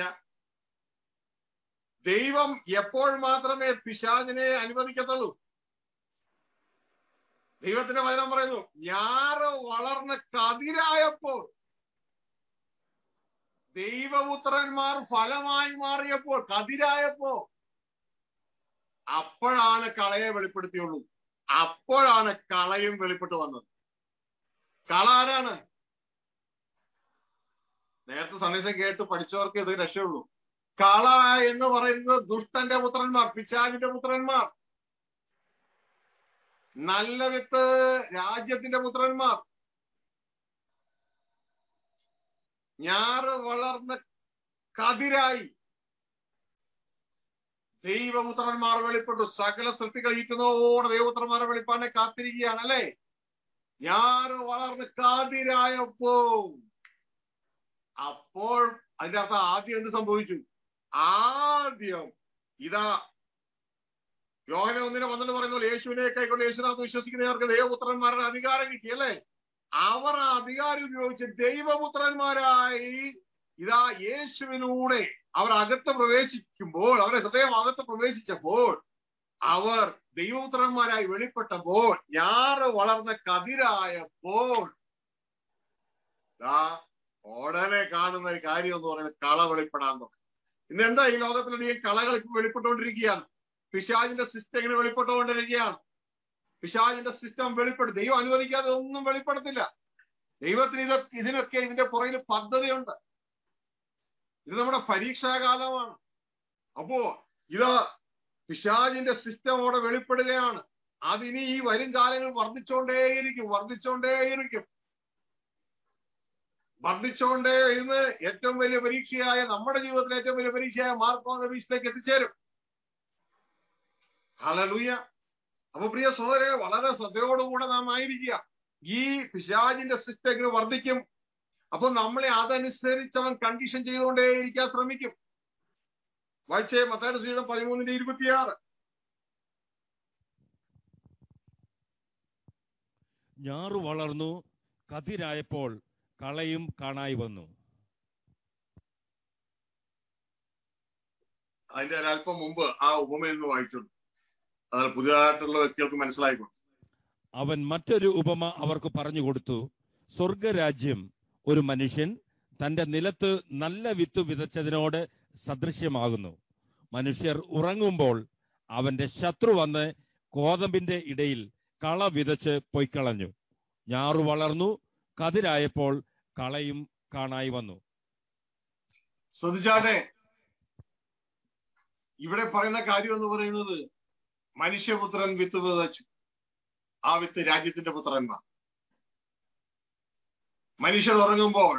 ദൈവം എപ്പോൾ മാത്രമേ പിശാചിനെ അനുവദിക്കത്തുള്ളൂ ദൈവത്തിന്റെ വചനം പറയുന്നു ഞാറ് വളർന്ന് കതിരായപ്പോൾ ദൈവപുത്രന്മാർ ഫലമായി മാറിയപ്പോൾ കതിരായപ്പോ അപ്പോഴാണ് കളയെ വെളിപ്പെടുത്തിയുള്ളൂ അപ്പോഴാണ് കളയും വെളിപ്പെട്ടു വന്നത് കള ആരാണ് നേരത്തെ സന്ദേശം കേട്ട് പഠിച്ചവർക്ക് ഇത് രക്ഷയുള്ളൂ കള എന്ന് പറയുന്നത് ദുഷ്ടന്റെ പുത്രന്മാർ പിശാചിന്റെ പുത്രന്മാർ നല്ല വിത്ത് രാജ്യത്തിന്റെ പുത്രന്മാർ ഞാറ് വളർന്ന് കതിരായി ദൈവപുത്രന്മാർ വെളിപ്പെട്ടു സകല സൃഷ്ടികൾ ഈറ്റുന്നതോടെ ദൈവപുത്രന്മാരെ വെളിപ്പാടിനെ കാത്തിരിക്കുകയാണ് അല്ലെ ഞാറ് വളർന്ന് കാതിരായപ്പോ അപ്പോൾ അതിന്റെ അർത്ഥം ആദ്യം എന്ത് സംഭവിച്ചു ആദ്യം ഇതാ യോഹന ഒന്നിനെ വന്നിട്ട് പറയുന്ന പോലെ യേശുവിനെ കൈക്കൊണ്ട് യേശുനാഥ് വിശ്വസിക്കുന്നവർക്ക് ദൈവപുത്രന്മാരുടെ അധികാരം കിട്ടി അല്ലേ അവർ ആ അധികാരം ഉപയോഗിച്ച് ദൈവപുത്രന്മാരായി ഇതാ യേശുവിലൂടെ അവർ അകത്ത് പ്രവേശിക്കുമ്പോൾ അവരുടെ ഹൃദയം അകത്ത് പ്രവേശിച്ചപ്പോൾ അവർ ദൈവപുത്രന്മാരായി വെളിപ്പെട്ടപ്പോൾ ഞാറ് വളർന്ന കതിരായപ്പോൾ ദാ ഉടനെ കാണുന്ന ഒരു കാര്യം എന്ന് പറയുന്നത് കള വെളിപ്പെടാൻ തുടങ്ങി ഇന്ന് എന്താ ഈ ലോകത്തിലധികം കളകൾ ഇപ്പൊ വെളിപ്പെട്ടുകൊണ്ടിരിക്കുകയാണ് പിശാജിന്റെ സിസ്റ്റം ഇങ്ങനെ വെളിപ്പെട്ടുകൊണ്ടിരിക്കുകയാണ് പിശാജിന്റെ സിസ്റ്റം വെളിപ്പെടും ദൈവം അനുവദിക്കാതെ ഒന്നും വെളിപ്പെടുത്തില്ല ദൈവത്തിന് ഇത് ഇതിനൊക്കെ ഇതിന്റെ പുറകിൽ പദ്ധതിയുണ്ട് ഇത് നമ്മുടെ പരീക്ഷാകാലമാണ് അപ്പോ ഇത് പിശാജിന്റെ സിസ്റ്റം അവിടെ വെളിപ്പെടുകയാണ് അതിനി ഈ വരും കാലങ്ങളിൽ വർദ്ധിച്ചുകൊണ്ടേയിരിക്കും വർദ്ധിച്ചുകൊണ്ടേയിരിക്കും വർദ്ധിച്ചുകൊണ്ടേ ഇരുന്ന് ഏറ്റവും വലിയ പരീക്ഷയായ നമ്മുടെ ജീവിതത്തിലെ ഏറ്റവും വലിയ പരീക്ഷയായ മാർക്കോന്ന ബീച്ചിലേക്ക് എത്തിച്ചേരും ഹലലൂയ അപ്പൊ പ്രിയ സഹോദരരെ വളരെ ശ്രദ്ധയോടുകൂടെ നാം ആയിരിക്കുക ഈ പിശാജിന്റെ സിസ്റ്റം ഇങ്ങനെ വർദ്ധിക്കും അപ്പൊ നമ്മളെ അതനുസരിച്ച് അവൻ കണ്ടീഷൻ ചെയ്തുകൊണ്ടേയിരിക്കാൻ ശ്രമിക്കും വായിച്ചേ മത്തായുടെ ശ്രീയുടെ പതിമൂന്നിന്റെ ഇരുപത്തിയാറ് ഞാറു വളർന്നു കതിരായപ്പോൾ കളയും കാണായി വന്നു അതിന്റെ ഒരല്പം മുമ്പ് ആ ഉപമയിൽ നിന്ന് വായിച്ചിട്ടുണ്ട് അത് പുതിയതായിട്ടുള്ള വ്യക്തികൾക്ക് മനസ്സിലായിക്കോട്ടെ അവൻ മറ്റൊരു ഉപമ അവർക്ക് പറഞ്ഞു കൊടുത്തു സ്വർഗരാജ്യം ഒരു മനുഷ്യൻ തന്റെ നിലത്ത് നല്ല വിത്ത് വിതച്ചതിനോട് സദൃശ്യമാകുന്നു മനുഷ്യർ ഉറങ്ങുമ്പോൾ അവന്റെ ശത്രു വന്ന് കോതമ്പിന്റെ ഇടയിൽ കള വിതച്ച് പൊയ്ക്കളഞ്ഞു ഞാറു വളർന്നു കതിരായപ്പോൾ കളയും കാണായി വന്നു ശ്രദ്ധിച്ചാട്ടെ ഇവിടെ പറയുന്ന കാര്യം എന്ന് പറയുന്നത് മനുഷ്യപുത്രൻ വിത്ത് വിതച്ചു ആ വിത്ത് രാജ്യത്തിന്റെ പുത്രന്മാർ മനുഷ്യർ ഉറങ്ങുമ്പോൾ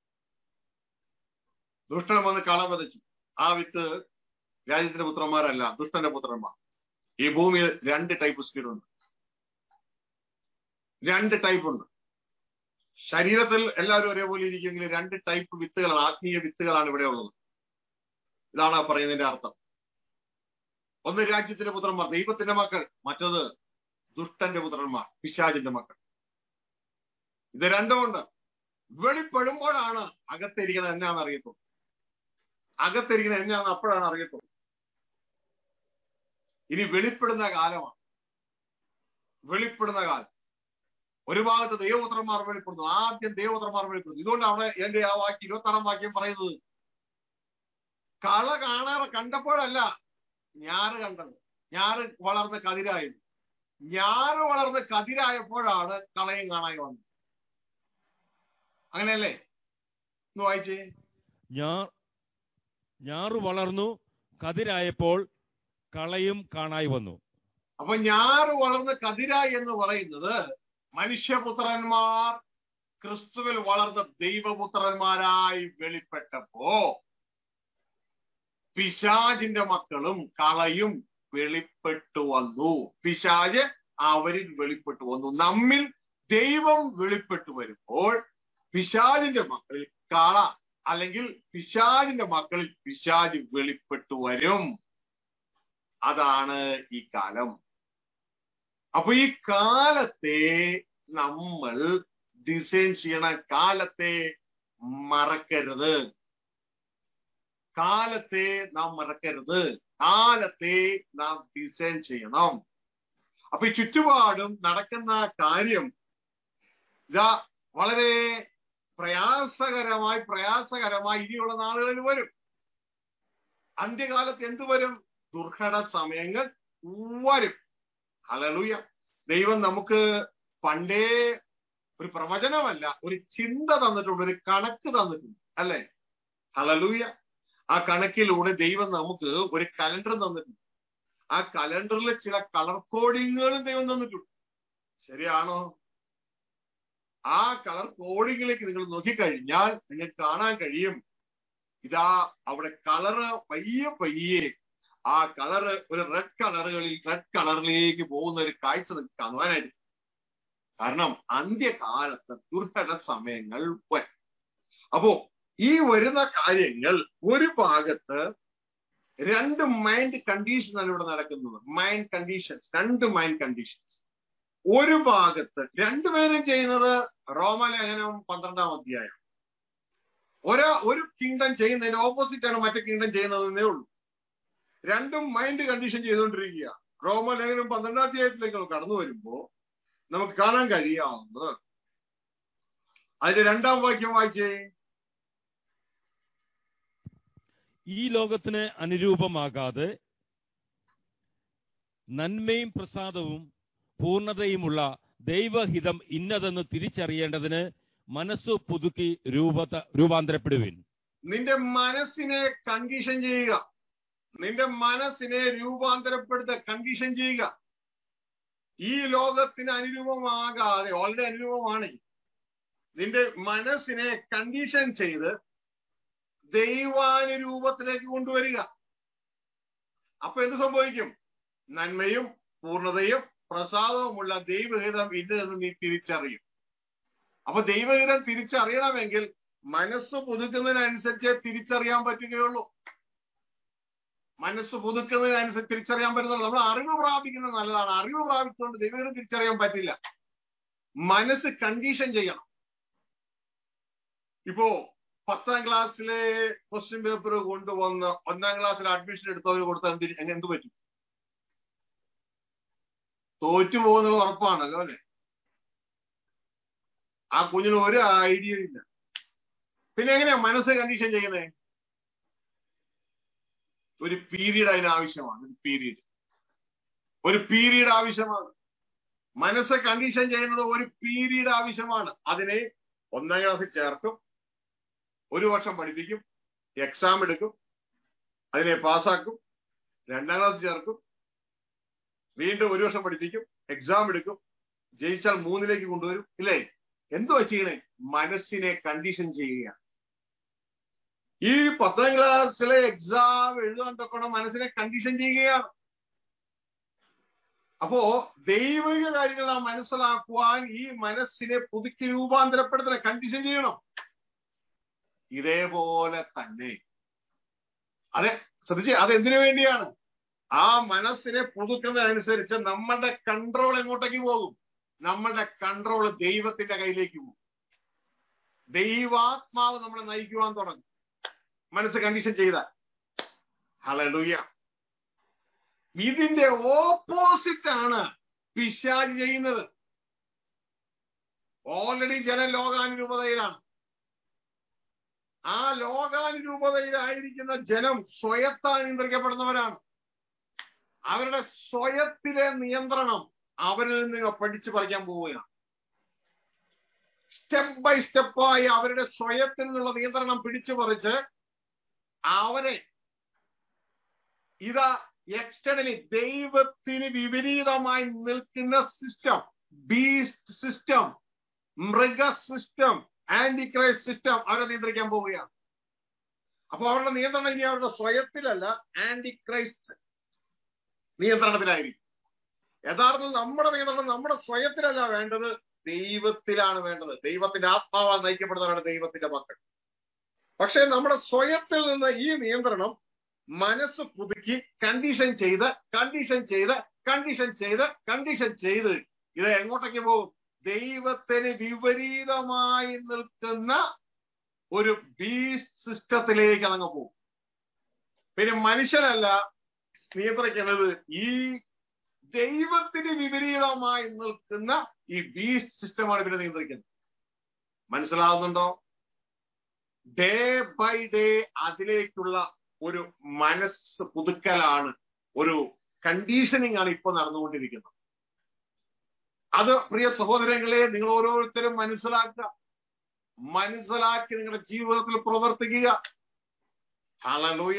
ദുഷ്ടൻ വന്ന് കള വിതച്ചു ആ വിത്ത് രാജ്യത്തിന്റെ പുത്രന്മാരല്ല ദുഷ്ടന്റെ പുത്രന്മാർ ഈ ഭൂമിയിൽ രണ്ട് ടൈപ്പ് സ്കിൻ ഉണ്ട് രണ്ട് ടൈപ്പ് ഉണ്ട് ശരീരത്തിൽ എല്ലാവരും ഒരേപോലെ ഇരിക്കുമെങ്കിൽ രണ്ട് ടൈപ്പ് വിത്തുകളാണ് ആത്മീയ വിത്തുകളാണ് ഇവിടെ ഉള്ളത് ഇതാണ് ആ പറയുന്നതിന്റെ അർത്ഥം ഒന്ന് രാജ്യത്തിന്റെ പുത്രന്മാർ ദൈവത്തിന്റെ മക്കൾ മറ്റത് ദുഷ്ടന്റെ പുത്രന്മാർ പിശാചിന്റെ മക്കൾ ഇത് രണ്ടുമുണ്ട് വെളിപ്പെടുമ്പോഴാണ് അകത്തിരിക്കുന്നത് എന്നാന്ന് അറിയത്തുള്ളൂ അകത്തിരിക്കുന്നത് എന്നാന്ന് അപ്പോഴാണ് അറിയത്തുള്ളൂ ഇനി വെളിപ്പെടുന്ന കാലമാണ് വെളിപ്പെടുന്ന കാലം ഒരു ഭാഗത്ത് ദൈവപുത്രന്മാർ വെളിപ്പെടുന്നു ആദ്യം ദൈവപുത്രന്മാർ വെളിപ്പെടുന്നു ഇതുകൊണ്ട് അവിടെ എന്റെ ആ വാക്യം ഇരുപത്താറാം വാക്യം പറയുന്നത് കള കാണാറ് കണ്ടപ്പോഴല്ല ഞാറ് കണ്ടത് ഞാറ് വളർന്ന് കതിരായത് ഞാറ് വളർന്ന് കതിരായപ്പോഴാണ് കളയും കാണാൻ വന്നത് അങ്ങനെയല്ലേ ഒന്ന് വായിച്ചേ ഞാർ ഞാറു വളർന്നു കതിരായപ്പോൾ കളയും കാണായി വന്നു അപ്പൊ ഞാറ് വളർന്ന് കതിരായി എന്ന് പറയുന്നത് മനുഷ്യപുത്രന്മാർ ക്രിസ്തുവിൽ വളർന്ന ദൈവപുത്രന്മാരായി വെളിപ്പെട്ടപ്പോ പിശാജിന്റെ മക്കളും കളയും വെളിപ്പെട്ടു വന്നു പിശാജ് അവരിൽ വെളിപ്പെട്ടു വന്നു നമ്മിൽ ദൈവം വെളിപ്പെട്ടു വരുമ്പോൾ പിശാജിന്റെ മക്കളിൽ കള അല്ലെങ്കിൽ പിശാജിന്റെ മക്കളിൽ പിശാജ് വെളിപ്പെട്ടു വരും അതാണ് ഈ കാലം അപ്പൊ ഈ കാലത്തെ നമ്മൾ ഡിസൈൻ ചെയ്യണ കാലത്തെ മറക്കരുത് കാലത്തെ നാം മറക്കരുത് കാലത്തെ നാം ഡിസൈൻ ചെയ്യണം അപ്പൊ ഈ ചുറ്റുപാടും നടക്കുന്ന കാര്യം ഇതാ വളരെ പ്രയാസകരമായി പ്രയാസകരമായി ഇനിയുള്ള നാളുകളിൽ വരും അന്ത്യകാലത്ത് എന്ത് വരും ദുർഘട സമയങ്ങൾ വരും ഹലലൂയ ദൈവം നമുക്ക് പണ്ടേ ഒരു പ്രവചനമല്ല ഒരു ചിന്ത തന്നിട്ടുണ്ട് ഒരു കണക്ക് തന്നിട്ടുണ്ട് അല്ലെ ഹലലൂയ ആ കണക്കിലൂടെ ദൈവം നമുക്ക് ഒരു കലണ്ടർ തന്നിട്ടുണ്ട് ആ കലണ്ടറിൽ ചില കളർ കോഡിങ്ങുകളും ദൈവം തന്നിട്ടുണ്ട് ശരിയാണോ ആ കളർ കോഡിങ്ങിലേക്ക് നിങ്ങൾ നോക്കിക്കഴിഞ്ഞാൽ നിങ്ങൾക്ക് കാണാൻ കഴിയും ഇതാ അവിടെ കളറ് പയ്യെ പയ്യെ ആ കളറ് ഒരു റെഡ് കളറുകളിൽ റെഡ് കളറിലേക്ക് പോകുന്ന ഒരു കാഴ്ച നിങ്ങൾക്ക് കാണുവാനായിട്ട് കാരണം അന്ത്യകാലത്ത് ദുർഘട സമയങ്ങൾ വരും അപ്പോ ഈ വരുന്ന കാര്യങ്ങൾ ഒരു ഭാഗത്ത് രണ്ട് മൈൻഡ് കണ്ടീഷനാണ് ഇവിടെ നടക്കുന്നത് മൈൻഡ് കണ്ടീഷൻസ് രണ്ട് മൈൻഡ് കണ്ടീഷൻസ് ഒരു ഭാഗത്ത് രണ്ടുപേരും ചെയ്യുന്നത് റോമലേഖനം പന്ത്രണ്ടാം അധ്യായം ഒരാ ഒരു കിങ്ഡം ചെയ്യുന്നതിന് ഓപ്പോസിറ്റ് ആണ് മറ്റേ കിങ്ഡം ചെയ്യുന്നതെന്നേ ഉള്ളൂ രണ്ടും മൈൻഡ് കണ്ടീഷൻ ചെയ്തുകൊണ്ടിരിക്കുക റോമലേഖനം പന്ത്രണ്ടാം അധ്യായത്തിലേക്ക് നമ്മൾ കടന്നു വരുമ്പോ നമുക്ക് കാണാൻ കഴിയാവുന്നത് അതിന്റെ രണ്ടാം വാക്യം വായിച്ചേ ഈ ലോകത്തിന് അനുരൂപമാകാതെ നന്മയും പ്രസാദവും പൂർണ്ണതയുമുള്ള ദൈവഹിതം ഇന്നതെന്ന് തിരിച്ചറിയേണ്ടതിന് മനസ്സു പുതുക്കി രൂപത രൂപാന്തരപ്പെടുവിൻ നിന്റെ മനസ്സിനെ കണ്ടീഷൻ ചെയ്യുക നിന്റെ മനസ്സിനെ രൂപാന്തരപ്പെടുത്ത കണ്ടീഷൻ ചെയ്യുക ഈ ലോകത്തിന് അനുരൂപമാകാതെ ഓൾറെഡി അനുരൂപമാണ് നിന്റെ മനസ്സിനെ കണ്ടീഷൻ ചെയ്ത് ദൈവാനുരൂപത്തിലേക്ക് കൊണ്ടുവരിക അപ്പൊ എന്ത് സംഭവിക്കും നന്മയും പൂർണ്ണതയും പ്രസാദവുമുള്ള ദൈവഹിതം ഇതെന്ന് നീ തിരിച്ചറിയും അപ്പൊ ദൈവഹിതം തിരിച്ചറിയണമെങ്കിൽ മനസ്സ് പുതുക്കുന്നതിനനുസരിച്ച് തിരിച്ചറിയാൻ പറ്റുകയുള്ളൂ മനസ്സ് പുതുക്കുന്നതിനനുസരിച്ച് തിരിച്ചറിയാൻ പറ്റുന്നത് നമ്മൾ അറിവ് പ്രാപിക്കുന്നത് നല്ലതാണ് അറിവ് പ്രാപിച്ചുകൊണ്ട് ദൈവഹിതം തിരിച്ചറിയാൻ പറ്റില്ല മനസ്സ് കണ്ടീഷൻ ചെയ്യണം ഇപ്പോ പത്താം ക്ലാസ്സിലെ ക്വസ്റ്റ്യൻ പേപ്പർ കൊണ്ടുവന്ന് ഒന്നാം ക്ലാസ്സിൽ അഡ്മിഷൻ എടുത്തവർ കൊടുത്താൽ എന്ത് എങ്ങനെ എന്ത് പറ്റും തോറ്റു പോകുന്നത് ഉറപ്പാണല്ലോ അല്ലെ ആ കുഞ്ഞിന് ഒരു ഐഡിയ ഇല്ല പിന്നെ എങ്ങനെയാ മനസ്സ് കണ്ടീഷൻ ചെയ്യുന്നത് ഒരു പീരീഡ് അതിന് ആവശ്യമാണ് ഒരു പീരീഡ് ഒരു പീരീഡ് ആവശ്യമാണ് മനസ്സ് കണ്ടീഷൻ ചെയ്യുന്നത് ഒരു പീരീഡ് ആവശ്യമാണ് അതിനെ ഒന്നാം ക്ലാസ്സിൽ ചേർക്കും ഒരു വർഷം പഠിപ്പിക്കും എക്സാം എടുക്കും അതിനെ പാസ്സാക്കും രണ്ടാം ക്ലാസ് ചേർക്കും വീണ്ടും ഒരു വർഷം പഠിപ്പിക്കും എക്സാം എടുക്കും ജയിച്ചാൽ മൂന്നിലേക്ക് കൊണ്ടുവരും ഇല്ലേ എന്തുവാ ചെയ്യണേ മനസ്സിനെ കണ്ടീഷൻ ചെയ്യുക ഈ പത്താം ക്ലാസ്സിലെ എക്സാം എഴുതാൻ തൊക്കണം മനസ്സിനെ കണ്ടീഷൻ ചെയ്യുകയാണ് അപ്പോ ദൈവിക കാര്യങ്ങൾ നാം മനസ്സിലാക്കുവാൻ ഈ മനസ്സിനെ പുതുക്കി രൂപാന്തരപ്പെടുത്തണം കണ്ടീഷൻ ചെയ്യണം ഇതേപോലെ തന്നെ അതെ ശ്രദ്ധിച്ച് അത് എന്തിനു വേണ്ടിയാണ് ആ മനസ്സിനെ പുതുക്കുന്നതനുസരിച്ച് നമ്മളുടെ കൺട്രോൾ എങ്ങോട്ടേക്ക് പോകും നമ്മളുടെ കൺട്രോൾ ദൈവത്തിന്റെ കയ്യിലേക്ക് പോകും ദൈവാത്മാവ് നമ്മളെ നയിക്കുവാൻ തുടങ്ങും മനസ്സ് കണ്ടീഷൻ ചെയ്ത ഹലലുയ ഇതിന്റെ ഓപ്പോസിറ്റ് ആണ് പിശാജ് ചെയ്യുന്നത് ഓൾറെഡി ജനം ലോകാനുരൂപതയിലാണ് ആ ലോകാനുരൂപതയിലായിരിക്കുന്ന ജനം സ്വയത്താൽ നിയന്ത്രിക്കപ്പെടുന്നവരാണ് അവരുടെ സ്വയത്തിലെ നിയന്ത്രണം അവരിൽ നിന്ന് പഠിച്ചു പറിക്കാൻ പോവുകയാണ് സ്റ്റെപ്പ് ബൈ സ്റ്റെപ്പായി അവരുടെ സ്വയത്തിൽ നിന്നുള്ള നിയന്ത്രണം പിടിച്ചു പറിച്ച് അവരെ ഇതാ എക്സ്റ്റേണലി ദൈവത്തിന് വിപരീതമായി നിൽക്കുന്ന സിസ്റ്റം ബീസ്റ്റ് സിസ്റ്റം മൃഗ സിസ്റ്റം ആന്റി ക്രൈസ്റ്റ് സിസ്റ്റം അവരെ നിയന്ത്രിക്കാൻ പോവുകയാണ് അപ്പൊ അവരുടെ നിയന്ത്രണം ഇനി അവരുടെ സ്വയത്തിലല്ല ആന്റി ക്രൈസ്റ്റ് നിയന്ത്രണത്തിലായിരിക്കും യഥാർത്ഥത്തിൽ നമ്മുടെ നിയന്ത്രണം നമ്മുടെ സ്വയത്തിലല്ല വേണ്ടത് ദൈവത്തിലാണ് വേണ്ടത് ദൈവത്തിന്റെ ആത്മാവാൽ നയിക്കപ്പെടുന്നവരാണ് ദൈവത്തിന്റെ മക്കൾ പക്ഷെ നമ്മുടെ സ്വയത്തിൽ നിന്ന് ഈ നിയന്ത്രണം മനസ്സ് പുതുക്കി കണ്ടീഷൻ ചെയ്ത് കണ്ടീഷൻ ചെയ്ത് കണ്ടീഷൻ ചെയ്ത് കണ്ടീഷൻ ചെയ്ത് ഇത് എങ്ങോട്ടേക്ക് പോകും ദൈവത്തിന് വിപരീതമായി നിൽക്കുന്ന ഒരു ബീസ്റ്റ് സിസ്റ്റത്തിലേക്ക് അതങ്ങ് പോകും പിന്നെ മനുഷ്യനല്ല നിയന്ത്രിക്കുന്നത് ഈ ദൈവത്തിന് വിപരീതമായി നിൽക്കുന്ന ഈ ബീസ്റ്റ് സിസ്റ്റമാണ് ഇവരെ നിയന്ത്രിക്കുന്നത് മനസ്സിലാവുന്നുണ്ടോ ഡേ ബൈ ഡേ അതിലേക്കുള്ള ഒരു മനസ്സ് പുതുക്കലാണ് ഒരു കണ്ടീഷനിങ് ആണ് ഇപ്പൊ നടന്നുകൊണ്ടിരിക്കുന്നത് അത് പ്രിയ സഹോദരങ്ങളെ നിങ്ങൾ ഓരോരുത്തരും മനസ്സിലാക്കുക മനസ്സിലാക്കി നിങ്ങളുടെ ജീവിതത്തിൽ പ്രവർത്തിക്കുക ഹലലൂയ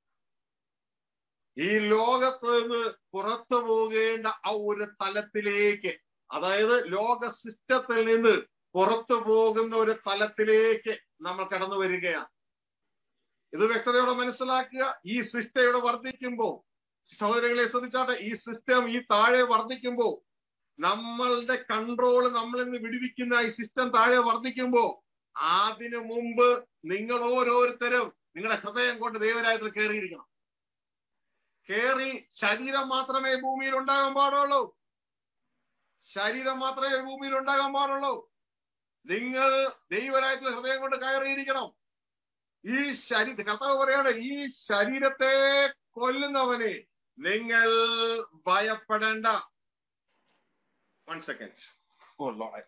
ഈ ലോകത്ത് നിന്ന് പുറത്തു പോകേണ്ട ആ ഒരു തലത്തിലേക്ക് അതായത് ലോക സിസ്റ്റത്തിൽ നിന്ന് പുറത്തു പോകുന്ന ഒരു തലത്തിലേക്ക് നമ്മൾ കടന്നു വരികയാണ് ഇത് വ്യക്തതയോടെ മനസ്സിലാക്കുക ഈ സിസ്റ്റം ഇവിടെ വർദ്ധിക്കുമ്പോ സഹോദരങ്ങളെ ശ്രദ്ധിച്ചാട്ടെ ഈ സിസ്റ്റം ഈ താഴെ വർദ്ധിക്കുമ്പോ നമ്മളുടെ കൺട്രോൾ നമ്മളിൽ നിന്ന് വിടുവിക്കുന്ന ഈ സിസ്റ്റം താഴെ വർദ്ധിക്കുമ്പോ അതിനു മുമ്പ് നിങ്ങൾ ഓരോരുത്തരും നിങ്ങളുടെ ഹൃദയം കൊണ്ട് ദൈവരായത്തിൽ കയറിയിരിക്കണം കയറി ശരീരം മാത്രമേ ഭൂമിയിൽ ഉണ്ടാകാൻ പാടുള്ളൂ ശരീരം മാത്രമേ ഭൂമിയിൽ ഉണ്ടാകാൻ പാടുള്ളൂ നിങ്ങൾ ദൈവരായത്തിൽ ഹൃദയം കൊണ്ട് കയറിയിരിക്കണം ഈ ശരീര കർത്താവ് പറയാണ് ഈ ശരീരത്തെ കൊല്ലുന്നവനെ നിങ്ങൾ ഭയപ്പെടേണ്ട വൺ സെക്കൻഡ് ഓ ലോഡ്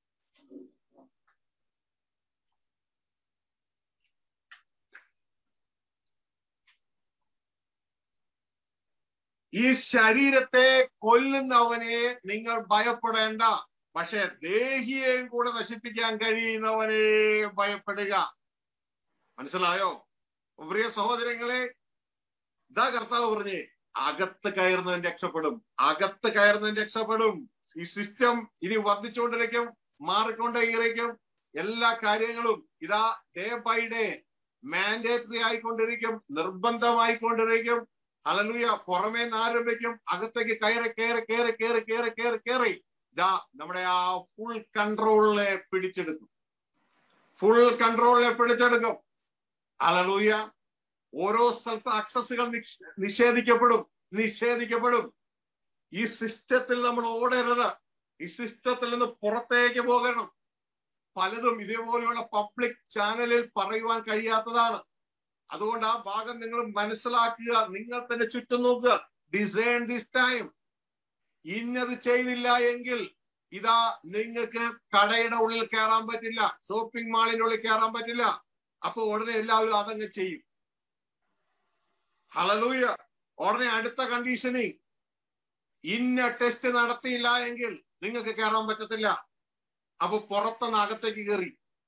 ഈ ശരീരത്തെ കൊല്ലുന്നവനെ നിങ്ങൾ ഭയപ്പെടേണ്ട പക്ഷെ ദേഹിയെയും കൂടെ നശിപ്പിക്കാൻ കഴിയുന്നവനെ ഭയപ്പെടുക മനസ്സിലായോ പ്രിയ സഹോദരങ്ങളെ ഇതാ കർത്താവ് പറഞ്ഞേ അകത്ത് കയറുന്നവൻ രക്ഷപ്പെടും അകത്ത് കയറുന്നവൻ രക്ഷപ്പെടും ഈ സിസ്റ്റം ഇനി വർദ്ധിച്ചുകൊണ്ടിരിക്കും മാറിക്കൊണ്ടേയിരിക്കും എല്ലാ കാര്യങ്ങളും ഇതാ ഡേ ബൈ ഡേ മാൻഡേറ്ററി ആയിക്കൊണ്ടിരിക്കും നിർബന്ധമായിക്കൊണ്ടിരിക്കും അലലുയ പുറമേ നിന്ന് ആരംഭിക്കും അകത്തേക്ക് കയറി കയറി കയറി കയറി കയറി കയറി കയറി ഇതാ നമ്മുടെ ആ ഫുൾ കൺട്രോളിനെ പിടിച്ചെടുക്കും ഫുൾ കൺട്രോളിനെ പിടിച്ചെടുക്കും അലലൂയ ഓരോ സ്ഥലത്ത് അക്സസുകൾ നിഷേധിക്കപ്പെടും നിഷേധിക്കപ്പെടും ഈ സിസ്റ്റത്തിൽ നമ്മൾ ഓടരുത് ഈ സിസ്റ്റത്തിൽ നിന്ന് പുറത്തേക്ക് പോകണം പലതും ഇതേപോലെയുള്ള പബ്ലിക് ചാനലിൽ പറയുവാൻ കഴിയാത്തതാണ് അതുകൊണ്ട് ആ ഭാഗം നിങ്ങൾ മനസ്സിലാക്കുക നിങ്ങൾ തന്നെ ചുറ്റും നോക്കുക ഡിസൈൻ ദിസ് ടൈം ഇന്നത് ചെയ്തില്ല എങ്കിൽ ഇതാ നിങ്ങൾക്ക് കടയുടെ ഉള്ളിൽ കയറാൻ പറ്റില്ല ഷോപ്പിംഗ് മാളിന്റെ ഉള്ളിൽ കയറാൻ പറ്റില്ല അപ്പൊ ഉടനെ എല്ലാവരും അതങ്ങ് ചെയ്യും ഹലലൂയ ഉടനെ അടുത്ത കണ്ടീഷനിങ് ഇന്ന ടെസ്റ്റ് നടത്തിയില്ല എങ്കിൽ നിങ്ങൾക്ക് കയറാൻ പറ്റത്തില്ല അപ്പൊ പുറത്തുനിന്ന് അകത്തേക്ക് കയറി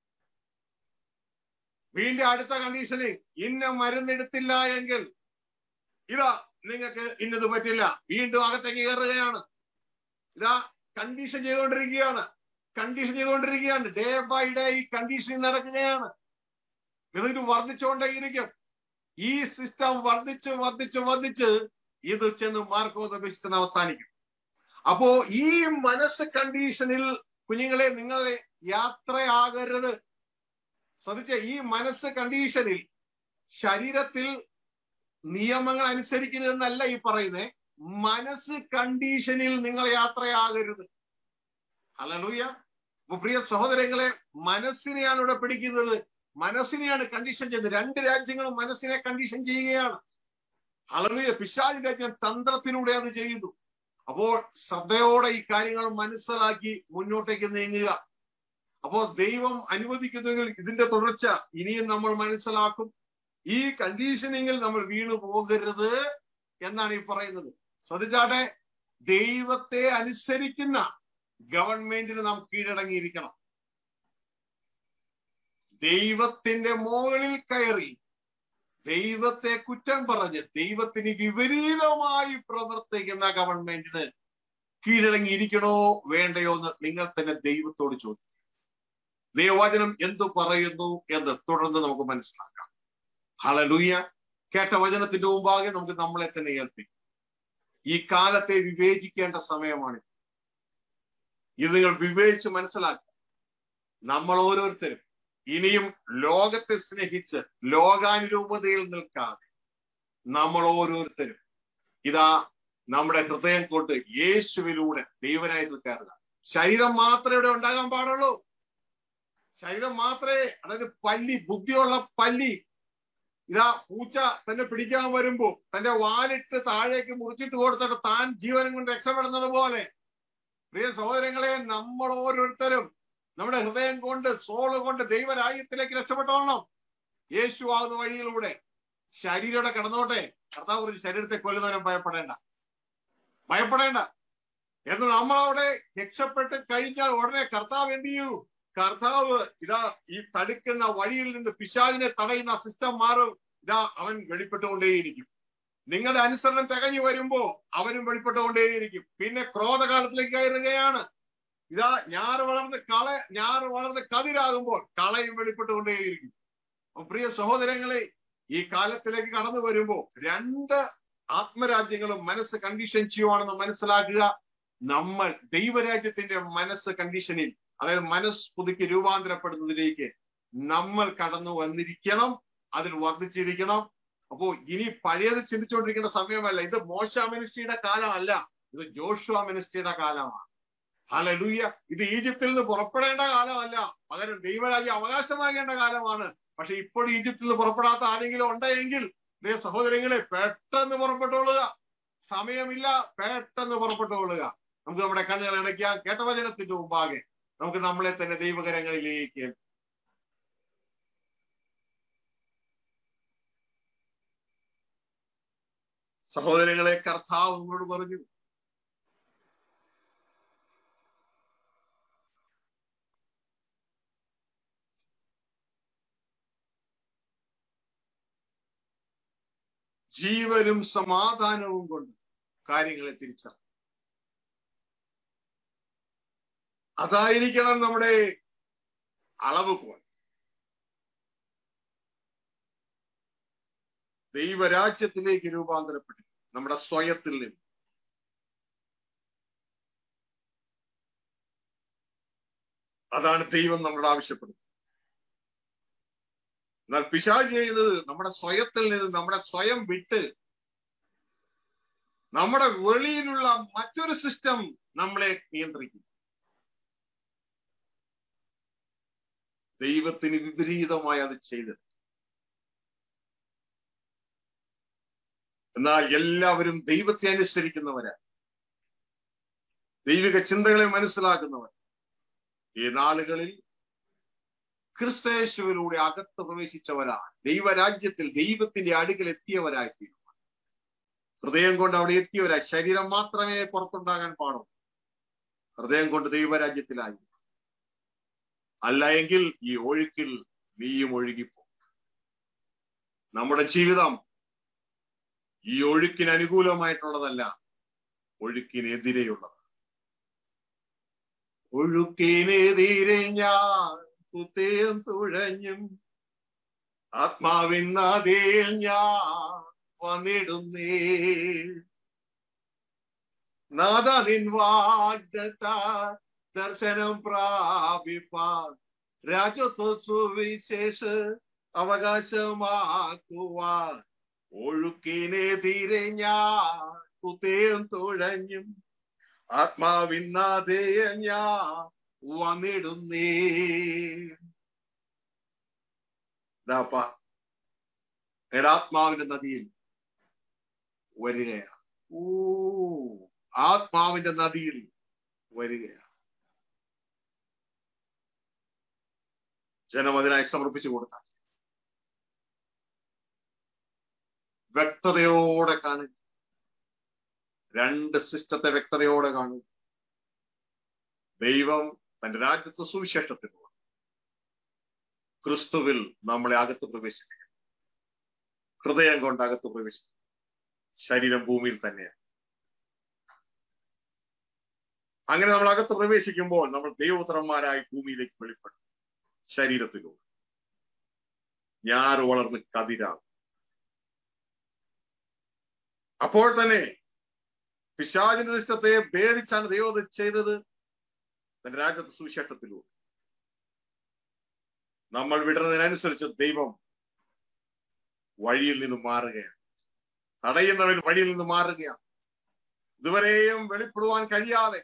വീണ്ടും അടുത്ത കണ്ടീഷനിങ് ഇന്ന മരുന്നെടുത്തില്ല എങ്കിൽ ഇതാ നിങ്ങൾക്ക് ഇന്നത് പറ്റില്ല വീണ്ടും അകത്തേക്ക് കയറുകയാണ് ഇതാ കണ്ടീഷൻ ചെയ്തുകൊണ്ടിരിക്കുകയാണ് കണ്ടീഷൻ ചെയ്തുകൊണ്ടിരിക്കുകയാണ് ഡേ ബൈ ഡേ ഈ കണ്ടീഷൻ നടക്കുകയാണ് ഇതിന് വർദ്ധിച്ചുകൊണ്ടേയിരിക്കും ഈ സിസ്റ്റം വർദ്ധിച്ച് വർദ്ധിച്ച് വർദ്ധിച്ച് ഇത് ചെന്ന് മാർക്കോത ബെസ്റ്റ് അവസാനിക്കും അപ്പോ ഈ മനസ്സ് കണ്ടീഷനിൽ കുഞ്ഞുങ്ങളെ നിങ്ങളെ യാത്രയാകരുത് ശ്രദ്ധിച്ച ഈ മനസ്സ് കണ്ടീഷനിൽ ശരീരത്തിൽ നിയമങ്ങൾ അനുസരിക്കുന്നതെന്നല്ല ഈ പറയുന്നേ മനസ്സ് കണ്ടീഷനിൽ നിങ്ങൾ യാത്രയാകരുത് അല്ലൂയ അപ്പൊ പ്രിയ സഹോദരങ്ങളെ മനസ്സിനെയാണ് ഇവിടെ പിടിക്കുന്നത് മനസ്സിനെയാണ് കണ്ടീഷൻ ചെയ്യുന്നത് രണ്ട് രാജ്യങ്ങളും മനസ്സിനെ കണ്ടീഷൻ ചെയ്യുകയാണ് അളവിയ പിശാചി രാജ്യം തന്ത്രത്തിലൂടെ അത് ചെയ്യുന്നു അപ്പോൾ ശ്രദ്ധയോടെ ഈ കാര്യങ്ങൾ മനസ്സിലാക്കി മുന്നോട്ടേക്ക് നീങ്ങുക അപ്പോ ദൈവം അനുവദിക്കുന്നെങ്കിൽ ഇതിന്റെ തുടർച്ച ഇനിയും നമ്മൾ മനസ്സിലാക്കും ഈ കണ്ടീഷനിങ്ങിൽ നമ്മൾ വീണു പോകരുത് എന്നാണ് ഈ പറയുന്നത് ശ്രദ്ധിച്ചാട്ടെ ദൈവത്തെ അനുസരിക്കുന്ന ഗവൺമെന്റിന് നാം കീഴടങ്ങിയിരിക്കണം ദൈവത്തിന്റെ മുകളിൽ കയറി ദൈവത്തെ കുറ്റം പറഞ്ഞ് ദൈവത്തിന് വിപരീതമായി പ്രവർത്തിക്കുന്ന ഗവൺമെന്റിന് കീഴടങ്ങിയിരിക്കണോ വേണ്ടയോ എന്ന് നിങ്ങൾ തന്നെ ദൈവത്തോട് ചോദിക്കും ദൈവവചനം എന്തു പറയുന്നു എന്ന് തുടർന്ന് നമുക്ക് മനസ്സിലാക്കാം ഹളലൂയ കേട്ട വചനത്തിന്റെ മുമ്പാകെ നമുക്ക് നമ്മളെ തന്നെ ഏൽപ്പിക്കും ഈ കാലത്തെ വിവേചിക്കേണ്ട സമയമാണ് ഇത് നിങ്ങൾ വിവേചിച്ച് മനസ്സിലാക്കുക നമ്മൾ ഓരോരുത്തരും ഇനിയും ലോകത്തെ സ്നേഹിച്ച് ലോകാനുരൂപതയിൽ നിൽക്കാതെ നമ്മൾ ഓരോരുത്തരും ഇതാ നമ്മുടെ ഹൃദയം കൊണ്ട് യേശുവിലൂടെ ദൈവനായി നിൽക്കാറുക ശരീരം മാത്രമേ ഇവിടെ ഉണ്ടാകാൻ പാടുള്ളൂ ശരീരം മാത്രമേ അതായത് പല്ലി ബുദ്ധിയുള്ള പല്ലി ഇതാ പൂച്ച തന്നെ പിടിക്കാൻ വരുമ്പോ തന്റെ വാലിട്ട് താഴേക്ക് മുറിച്ചിട്ട് കൊടുത്തിട്ട് താൻ ജീവനം കൊണ്ട് രക്ഷപ്പെടുന്നത് പോലെ പ്രിയ സഹോദരങ്ങളെ നമ്മൾ ഓരോരുത്തരും നമ്മുടെ ഹൃദയം കൊണ്ട് സോള് കൊണ്ട് ദൈവരാജ്യത്തിലേക്ക് രക്ഷപ്പെട്ടോളണം യേശു ആകുന്ന വഴിയിലൂടെ ശരീരയുടെ കിടന്നോട്ടെ കർത്താവ് കുറിച്ച് ശരീരത്തെ കൊല്ലുന്നവരും ഭയപ്പെടേണ്ട ഭയപ്പെടേണ്ട എന്ന് നമ്മളവിടെ രക്ഷപ്പെട്ട് കഴിഞ്ഞാൽ ഉടനെ കർത്താവ് എന്ത് ചെയ്യൂ കർത്താവ് ഇതാ ഈ തടുക്കുന്ന വഴിയിൽ നിന്ന് പിശാചിനെ തടയുന്ന സിസ്റ്റം മാറും ഇതാ അവൻ വെളിപ്പെട്ടുകൊണ്ടേയിരിക്കും നിങ്ങളുടെ അനുസരണം തികഞ്ഞു വരുമ്പോ അവനും വെളിപ്പെട്ടുകൊണ്ടേയിരിക്കും പിന്നെ ക്രോധകാലത്തിലേക്ക് കയറുകയാണ് ഇതാ ഞാറ് വളർന്ന് കള ഞാറ് വളർന്ന് കതിരാകുമ്പോൾ കളയും വെളിപ്പെട്ടുകൊണ്ടേയിരിക്കും അപ്പൊ പ്രിയ സഹോദരങ്ങളെ ഈ കാലത്തിലേക്ക് കടന്നു വരുമ്പോ രണ്ട് ആത്മരാജ്യങ്ങളും മനസ്സ് കണ്ടീഷൻ ചെയ്യുവാണെന്ന് മനസ്സിലാക്കുക നമ്മൾ ദൈവരാജ്യത്തിന്റെ മനസ്സ് കണ്ടീഷനിൽ അതായത് മനസ്സ് പുതുക്കി രൂപാന്തരപ്പെടുന്നതിലേക്ക് നമ്മൾ കടന്നു വന്നിരിക്കണം അതിൽ വർദ്ധിച്ചിരിക്കണം അപ്പോ ഇനി പഴയത് ചിന്തിച്ചുകൊണ്ടിരിക്കേണ്ട സമയമല്ല ഇത് മോശ മിനിസ്ട്രിയുടെ കാലമല്ല ഇത് ജോഷുവ മിനിസ്ട്രിയുടെ കാലമാണ് ഹലലൂയ ഇത് ഈജിപ്തിൽ നിന്ന് പുറപ്പെടേണ്ട കാലമല്ല പകരം ദൈവരാജ്യം അവകാശമാകേണ്ട കാലമാണ് പക്ഷെ ഇപ്പോൾ ഈജിപ്തിൽ നിന്ന് പുറപ്പെടാത്ത ആരെങ്കിലും ഉണ്ടെങ്കിൽ ദേ സഹോദരങ്ങളെ പെട്ടെന്ന് പുറപ്പെട്ടോളുക സമയമില്ല പെട്ടെന്ന് പുറപ്പെട്ടോളുക നമുക്ക് നമ്മുടെ കണ്ണുകൾ അടയ്ക്കാം കേട്ട വചനത്തിന്റെ മുമ്പാകെ നമുക്ക് നമ്മളെ തന്നെ ദൈവകരങ്ങളിലേക്ക് സഹോദരങ്ങളെ കർത്താവ് നിങ്ങളോട് പറഞ്ഞു ജീവനും സമാധാനവും കൊണ്ട് കാര്യങ്ങളെ തിരിച്ചറിയും അതായിരിക്കണം നമ്മുടെ അളവ് കോൽ ദൈവരാജ്യത്തിലേക്ക് രൂപാന്തരപ്പെട്ടു നമ്മുടെ സ്വയത്തിൽ നിന്ന് അതാണ് ദൈവം നമ്മളോട് ആവശ്യപ്പെടുന്നത് എന്നാൽ പിശാജ് ചെയ്യുന്നത് നമ്മുടെ സ്വയത്തിൽ നിന്ന് നമ്മുടെ സ്വയം വിട്ട് നമ്മുടെ വെളിയിലുള്ള മറ്റൊരു സിസ്റ്റം നമ്മളെ നിയന്ത്രിക്കും ദൈവത്തിന് വിപരീതമായി അത് ചെയ്തത് എന്നാൽ എല്ലാവരും ദൈവത്തെ അനുസരിക്കുന്നവരാ ദൈവിക ചിന്തകളെ മനസ്സിലാക്കുന്നവർ ഈ നാളുകളിൽ ക്രിസ്തയേശുവിലൂടെ അകത്ത് പ്രവേശിച്ചവരാണ് ദൈവരാജ്യത്തിൽ ദൈവത്തിന്റെ അടുക്കൽ എത്തിയവരായി തീരുമാനം ഹൃദയം കൊണ്ട് അവിടെ എത്തിയവരാ ശരീരം മാത്രമേ പുറത്തുണ്ടാകാൻ പാടൂ ഹൃദയം കൊണ്ട് ദൈവരാജ്യത്തിലായി അല്ല എങ്കിൽ ഈ ഒഴുക്കിൽ നീയും ഒഴുകിപ്പോ നമ്മുടെ ജീവിതം ഈ ഒഴുക്കിന് അനുകൂലമായിട്ടുള്ളതല്ല ഒഴുക്കിനെതിരെയുള്ളത് ഒഴുക്കിനെതിരെ ഞാൻ കുത്തേം തുഴഞ്ഞും ആത്മാവിൻ നദിയിൽ ഞാൻ വന്നിടുന്നേ നാദ നിൻ വാഗ്ദത്ത ദർശനം പ്രാപിപ്പാൻ രാജത്വ സുവിശേഷ അവകാശമാക്കുവാൻ ഒഴുക്കിനെതിരെ ഞാൻ കുത്തേം തുഴഞ്ഞും ആത്മാവിന്നാതെയ ഞാൻ വന്നിടുന്നേ ഇതാപ്പ എന്റെ ആത്മാവിന്റെ നദിയിൽ വരികയാണ് ഓ ആത്മാവിന്റെ നദിയിൽ വരികയാണ് ജനം അതിനായി സമർപ്പിച്ചു കൊടുത്ത വ്യക്തതയോടെ കാണുക രണ്ട് സിസ്റ്റത്തെ വ്യക്തതയോടെ കാണുക ദൈവം തന്റെ രാജ്യത്ത് സുവിശേഷത്തിലൂടെ ക്രിസ്തുവിൽ നമ്മളെ അകത്ത് പ്രവേശിപ്പിക്കും ഹൃദയം കൊണ്ട് അകത്ത് പ്രവേശിക്കും ശരീരം ഭൂമിയിൽ തന്നെയാണ് അങ്ങനെ നമ്മൾ അകത്ത് പ്രവേശിക്കുമ്പോൾ നമ്മൾ ദൈവപുത്രന്മാരായി ഭൂമിയിലേക്ക് വെളിപ്പെടും ശരീരത്തിലൂടെ ഞാറ് വളർന്ന് കതിരാകും അപ്പോൾ തന്നെ പിശാചിന്റെ നിഷ്ഠത്തെ ഭേദിച്ചാണ് ദൈവം അത് ചെയ്തത് തന്റെ രാജ്യത്തെ സുവിശേഷത്തിലൂടെ നമ്മൾ വിടുന്നതിനനുസരിച്ച് ദൈവം വഴിയിൽ നിന്ന് മാറുകയാണ് തടയുന്നവൻ വഴിയിൽ നിന്ന് മാറുകയാണ് ഇതുവരെയും വെളിപ്പെടുവാൻ കഴിയാതെ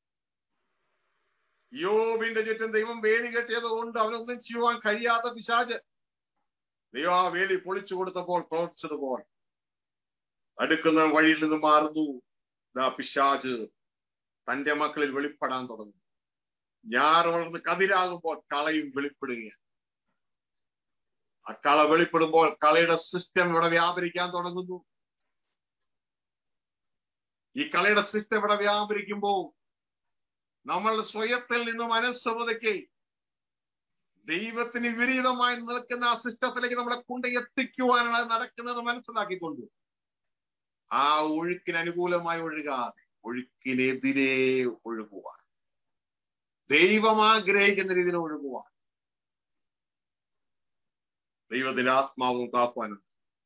യോബിന്റെ ചുറ്റും ദൈവം വേലി കെട്ടിയത് കൊണ്ട് അവനൊന്നും ചെയ്യുവാൻ കഴിയാത്ത പിശാജ് ദൈവം ആ വേലി പൊളിച്ചു കൊടുത്തപ്പോൾ പ്രവർത്തിച്ചതുപോലെ അടുക്കുന്ന വഴിയിൽ നിന്ന് മാറുന്നു ദാ പിശാജ് തന്റെ മക്കളിൽ വെളിപ്പെടാൻ തുടങ്ങും ഞാറ് വളർന്ന് കതിരാകുമ്പോൾ കളയും വെളിപ്പെടുകയാണ് ആ കള വെളിപ്പെടുമ്പോൾ കളയുടെ സിസ്റ്റം ഇവിടെ വ്യാപരിക്കാൻ തുടങ്ങുന്നു ഈ കളയുടെ സിസ്റ്റം ഇവിടെ വ്യാപരിക്കുമ്പോൾ നമ്മൾ സ്വയത്തിൽ നിന്ന് മനസ്സുപതയ്ക്ക് ദൈവത്തിന് വിപരീതമായി നിൽക്കുന്ന ആ സിസ്റ്റത്തിലേക്ക് നമ്മളെ കൊണ്ട് എത്തിക്കുവാനാണ് അത് നടക്കുന്നത് മനസ്സിലാക്കിക്കൊണ്ട് ആ ഒഴുക്കിന് അനുകൂലമായി ഒഴുകാതെ ഒഴുക്കിനെതിരെ ഒഴുകുവാൻ ദൈവം ആഗ്രഹിക്കുന്ന രീതിയിൽ ഒഴുകുവാൻ ദൈവത്തിന്റെ ആത്മാവും കാപ്പാനും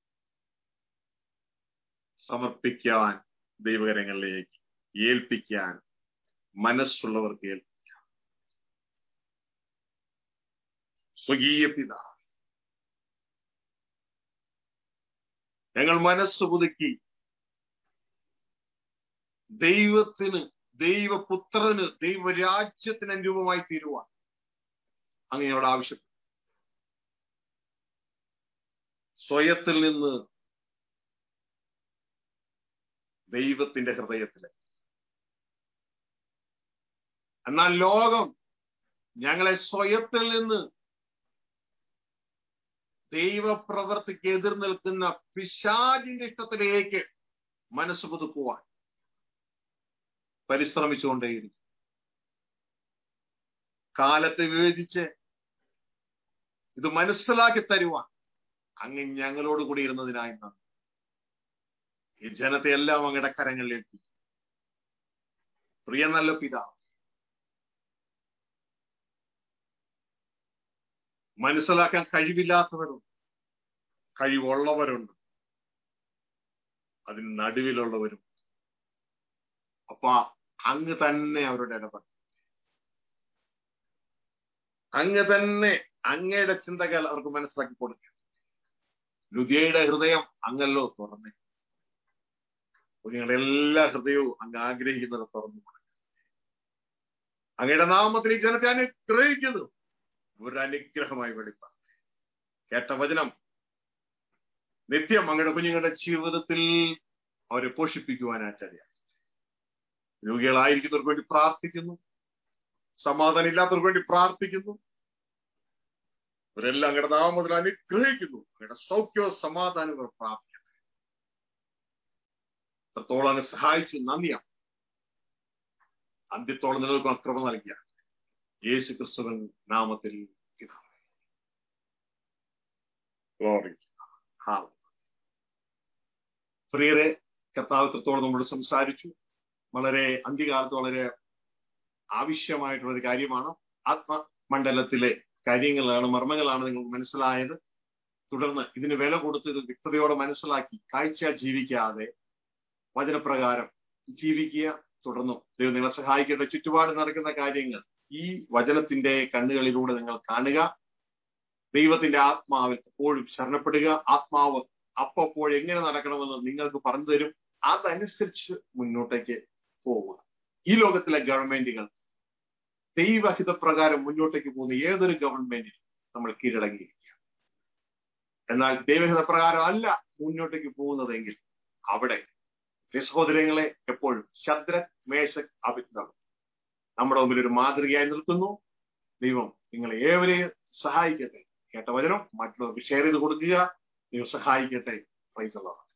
സമർപ്പിക്കാൻ ദൈവകരങ്ങളിലേക്ക് ഏൽപ്പിക്കാൻ മനസ്സുള്ളവർക്ക് ഏൽപ്പിക്കാം സ്വകീയ പിതാ ഞങ്ങൾ മനസ്സ് പുതുക്കി ദൈവത്തിന് ദൈവപുത്രന് ദൈവരാജ്യത്തിന് അനുരൂപമായി തീരുവാൻ അങ്ങയോട് ആവശ്യപ്പെട്ടു സ്വയത്തിൽ നിന്ന് ദൈവത്തിന്റെ ഹൃദയത്തിലെ എന്നാൽ ലോകം ഞങ്ങളെ സ്വയത്തിൽ നിന്ന് ദൈവപ്രവർത്തിക്ക് എതിർ നിൽക്കുന്ന പിശാജിന്റെ ഇഷ്ടത്തിലേക്ക് മനസ്സ് പുതുക്കുവാൻ പരിശ്രമിച്ചുകൊണ്ടേയിരിക്കും കാലത്തെ വിവേചിച്ച് ഇത് മനസ്സിലാക്കി തരുവാൻ അങ്ങ് ഞങ്ങളോട് കൂടി ഇരുന്നതിനായി നന്ദി ഈ ജനത്തെ എല്ലാം അങ്ങയുടെ കരങ്ങളിൽ ഏൽപ്പിക്കും പ്രിയ നല്ല പിതാവ് മനസ്സിലാക്കാൻ കഴിവില്ലാത്തവരുണ്ട് കഴിവുള്ളവരുണ്ട് അതിന് നടുവിലുള്ളവരും അപ്പൊ അങ്ങ് തന്നെ അവരുടെ ഇടപെടൽ അങ്ങ് തന്നെ അങ്ങയുടെ ചിന്തകൾ അവർക്ക് മനസ്സിലാക്കി കൊടുക്കുക ലുതിയയുടെ ഹൃദയം അങ്ങല്ലോ തുറന്നേ നിങ്ങളുടെ എല്ലാ ഹൃദയവും അങ്ങ് ആഗ്രഹിക്കുന്നത് തുറന്നു അങ്ങയുടെ നാമത്തിൽ ഈ ജനത്തെ അനുഗ്രഹിക്കുന്നു ഒരു അനുഗ്രഹമായി വെളിപ്പാട് കേട്ട വചനം നിത്യം അങ്ങയുടെ കുഞ്ഞുങ്ങളുടെ ജീവിതത്തിൽ അവരെ പോഷിപ്പിക്കുവാനായിട്ട് അറിയാം രോഗികളായിരിക്കുന്നവർക്ക് വേണ്ടി പ്രാർത്ഥിക്കുന്നു സമാധാനം ഇല്ലാത്തവർക്ക് വേണ്ടി പ്രാർത്ഥിക്കുന്നു ഇവരെല്ലാം അങ്ങയുടെ നാമത്തിൽ അനുഗ്രഹിക്കുന്നു അങ്ങയുടെ സൗഖ്യവും സമാധാനവും പ്രാർത്ഥിക്കുന്നു അത്രത്തോളം അങ്ങ് സഹായിച്ചു നന്ദിയാണ് അന്ത്യത്തോളം നിലനിൽക്കുന്ന കൃപ നൽകിയ യേശു ക്രിസ്തുവൻ നാമത്തിൽ പിതാവേ ഗ്ലോറി പ്രിയരെ കർത്താവ് എത്രത്തോളം നമ്മളോട് സംസാരിച്ചു വളരെ അന്ത്യകാലത്ത് വളരെ ആവശ്യമായിട്ടുള്ള ഒരു കാര്യമാണ് ആത്മമണ്ഡലത്തിലെ കാര്യങ്ങളാണ് മർമ്മങ്ങളാണ് നിങ്ങൾ മനസ്സിലായത് തുടർന്ന് ഇതിന് വില കൊടുത്ത് ഇത് വ്യക്തതയോടെ മനസ്സിലാക്കി കാഴ്ച ജീവിക്കാതെ വചനപ്രകാരം ജീവിക്കുക തുടർന്നും ദൈവം നിങ്ങളെ സഹായിക്കേണ്ട ചുറ്റുപാട് നടക്കുന്ന കാര്യങ്ങൾ ഈ വചനത്തിന്റെ കണ്ണുകളിലൂടെ നിങ്ങൾ കാണുക ദൈവത്തിന്റെ ആത്മാവിൽ എപ്പോഴും ശരണപ്പെടുക ആത്മാവ് അപ്പോൾ എങ്ങനെ നടക്കണമെന്ന് നിങ്ങൾക്ക് പറഞ്ഞു തരും അതനുസരിച്ച് മുന്നോട്ടേക്ക് പോവുക ഈ ലോകത്തിലെ ഗവൺമെന്റുകൾ ദൈവഹിതപ്രകാരം മുന്നോട്ടേക്ക് പോകുന്ന ഏതൊരു ഗവൺമെന്റിനും നമ്മൾ കീഴടങ്ങിയിരിക്കുക എന്നാൽ ദൈവഹിതപ്രകാരം അല്ല മുന്നോട്ടേക്ക് പോകുന്നതെങ്കിൽ അവിടെ സഹോദരങ്ങളെ എപ്പോഴും ശദ്ര മേശക് അഭിജ്ഞം നമ്മുടെ മുമ്പിൽ ഒരു മാതൃകയായി നിൽക്കുന്നു ദൈവം നിങ്ങളെ ഏവരെയും സഹായിക്കട്ടെ കേട്ട വചനം മറ്റുള്ളവർക്ക് ഷെയർ ചെയ്ത് കൊടുക്കുക ദൈവം സഹായിക്കട്ടെ പ്രൈസ്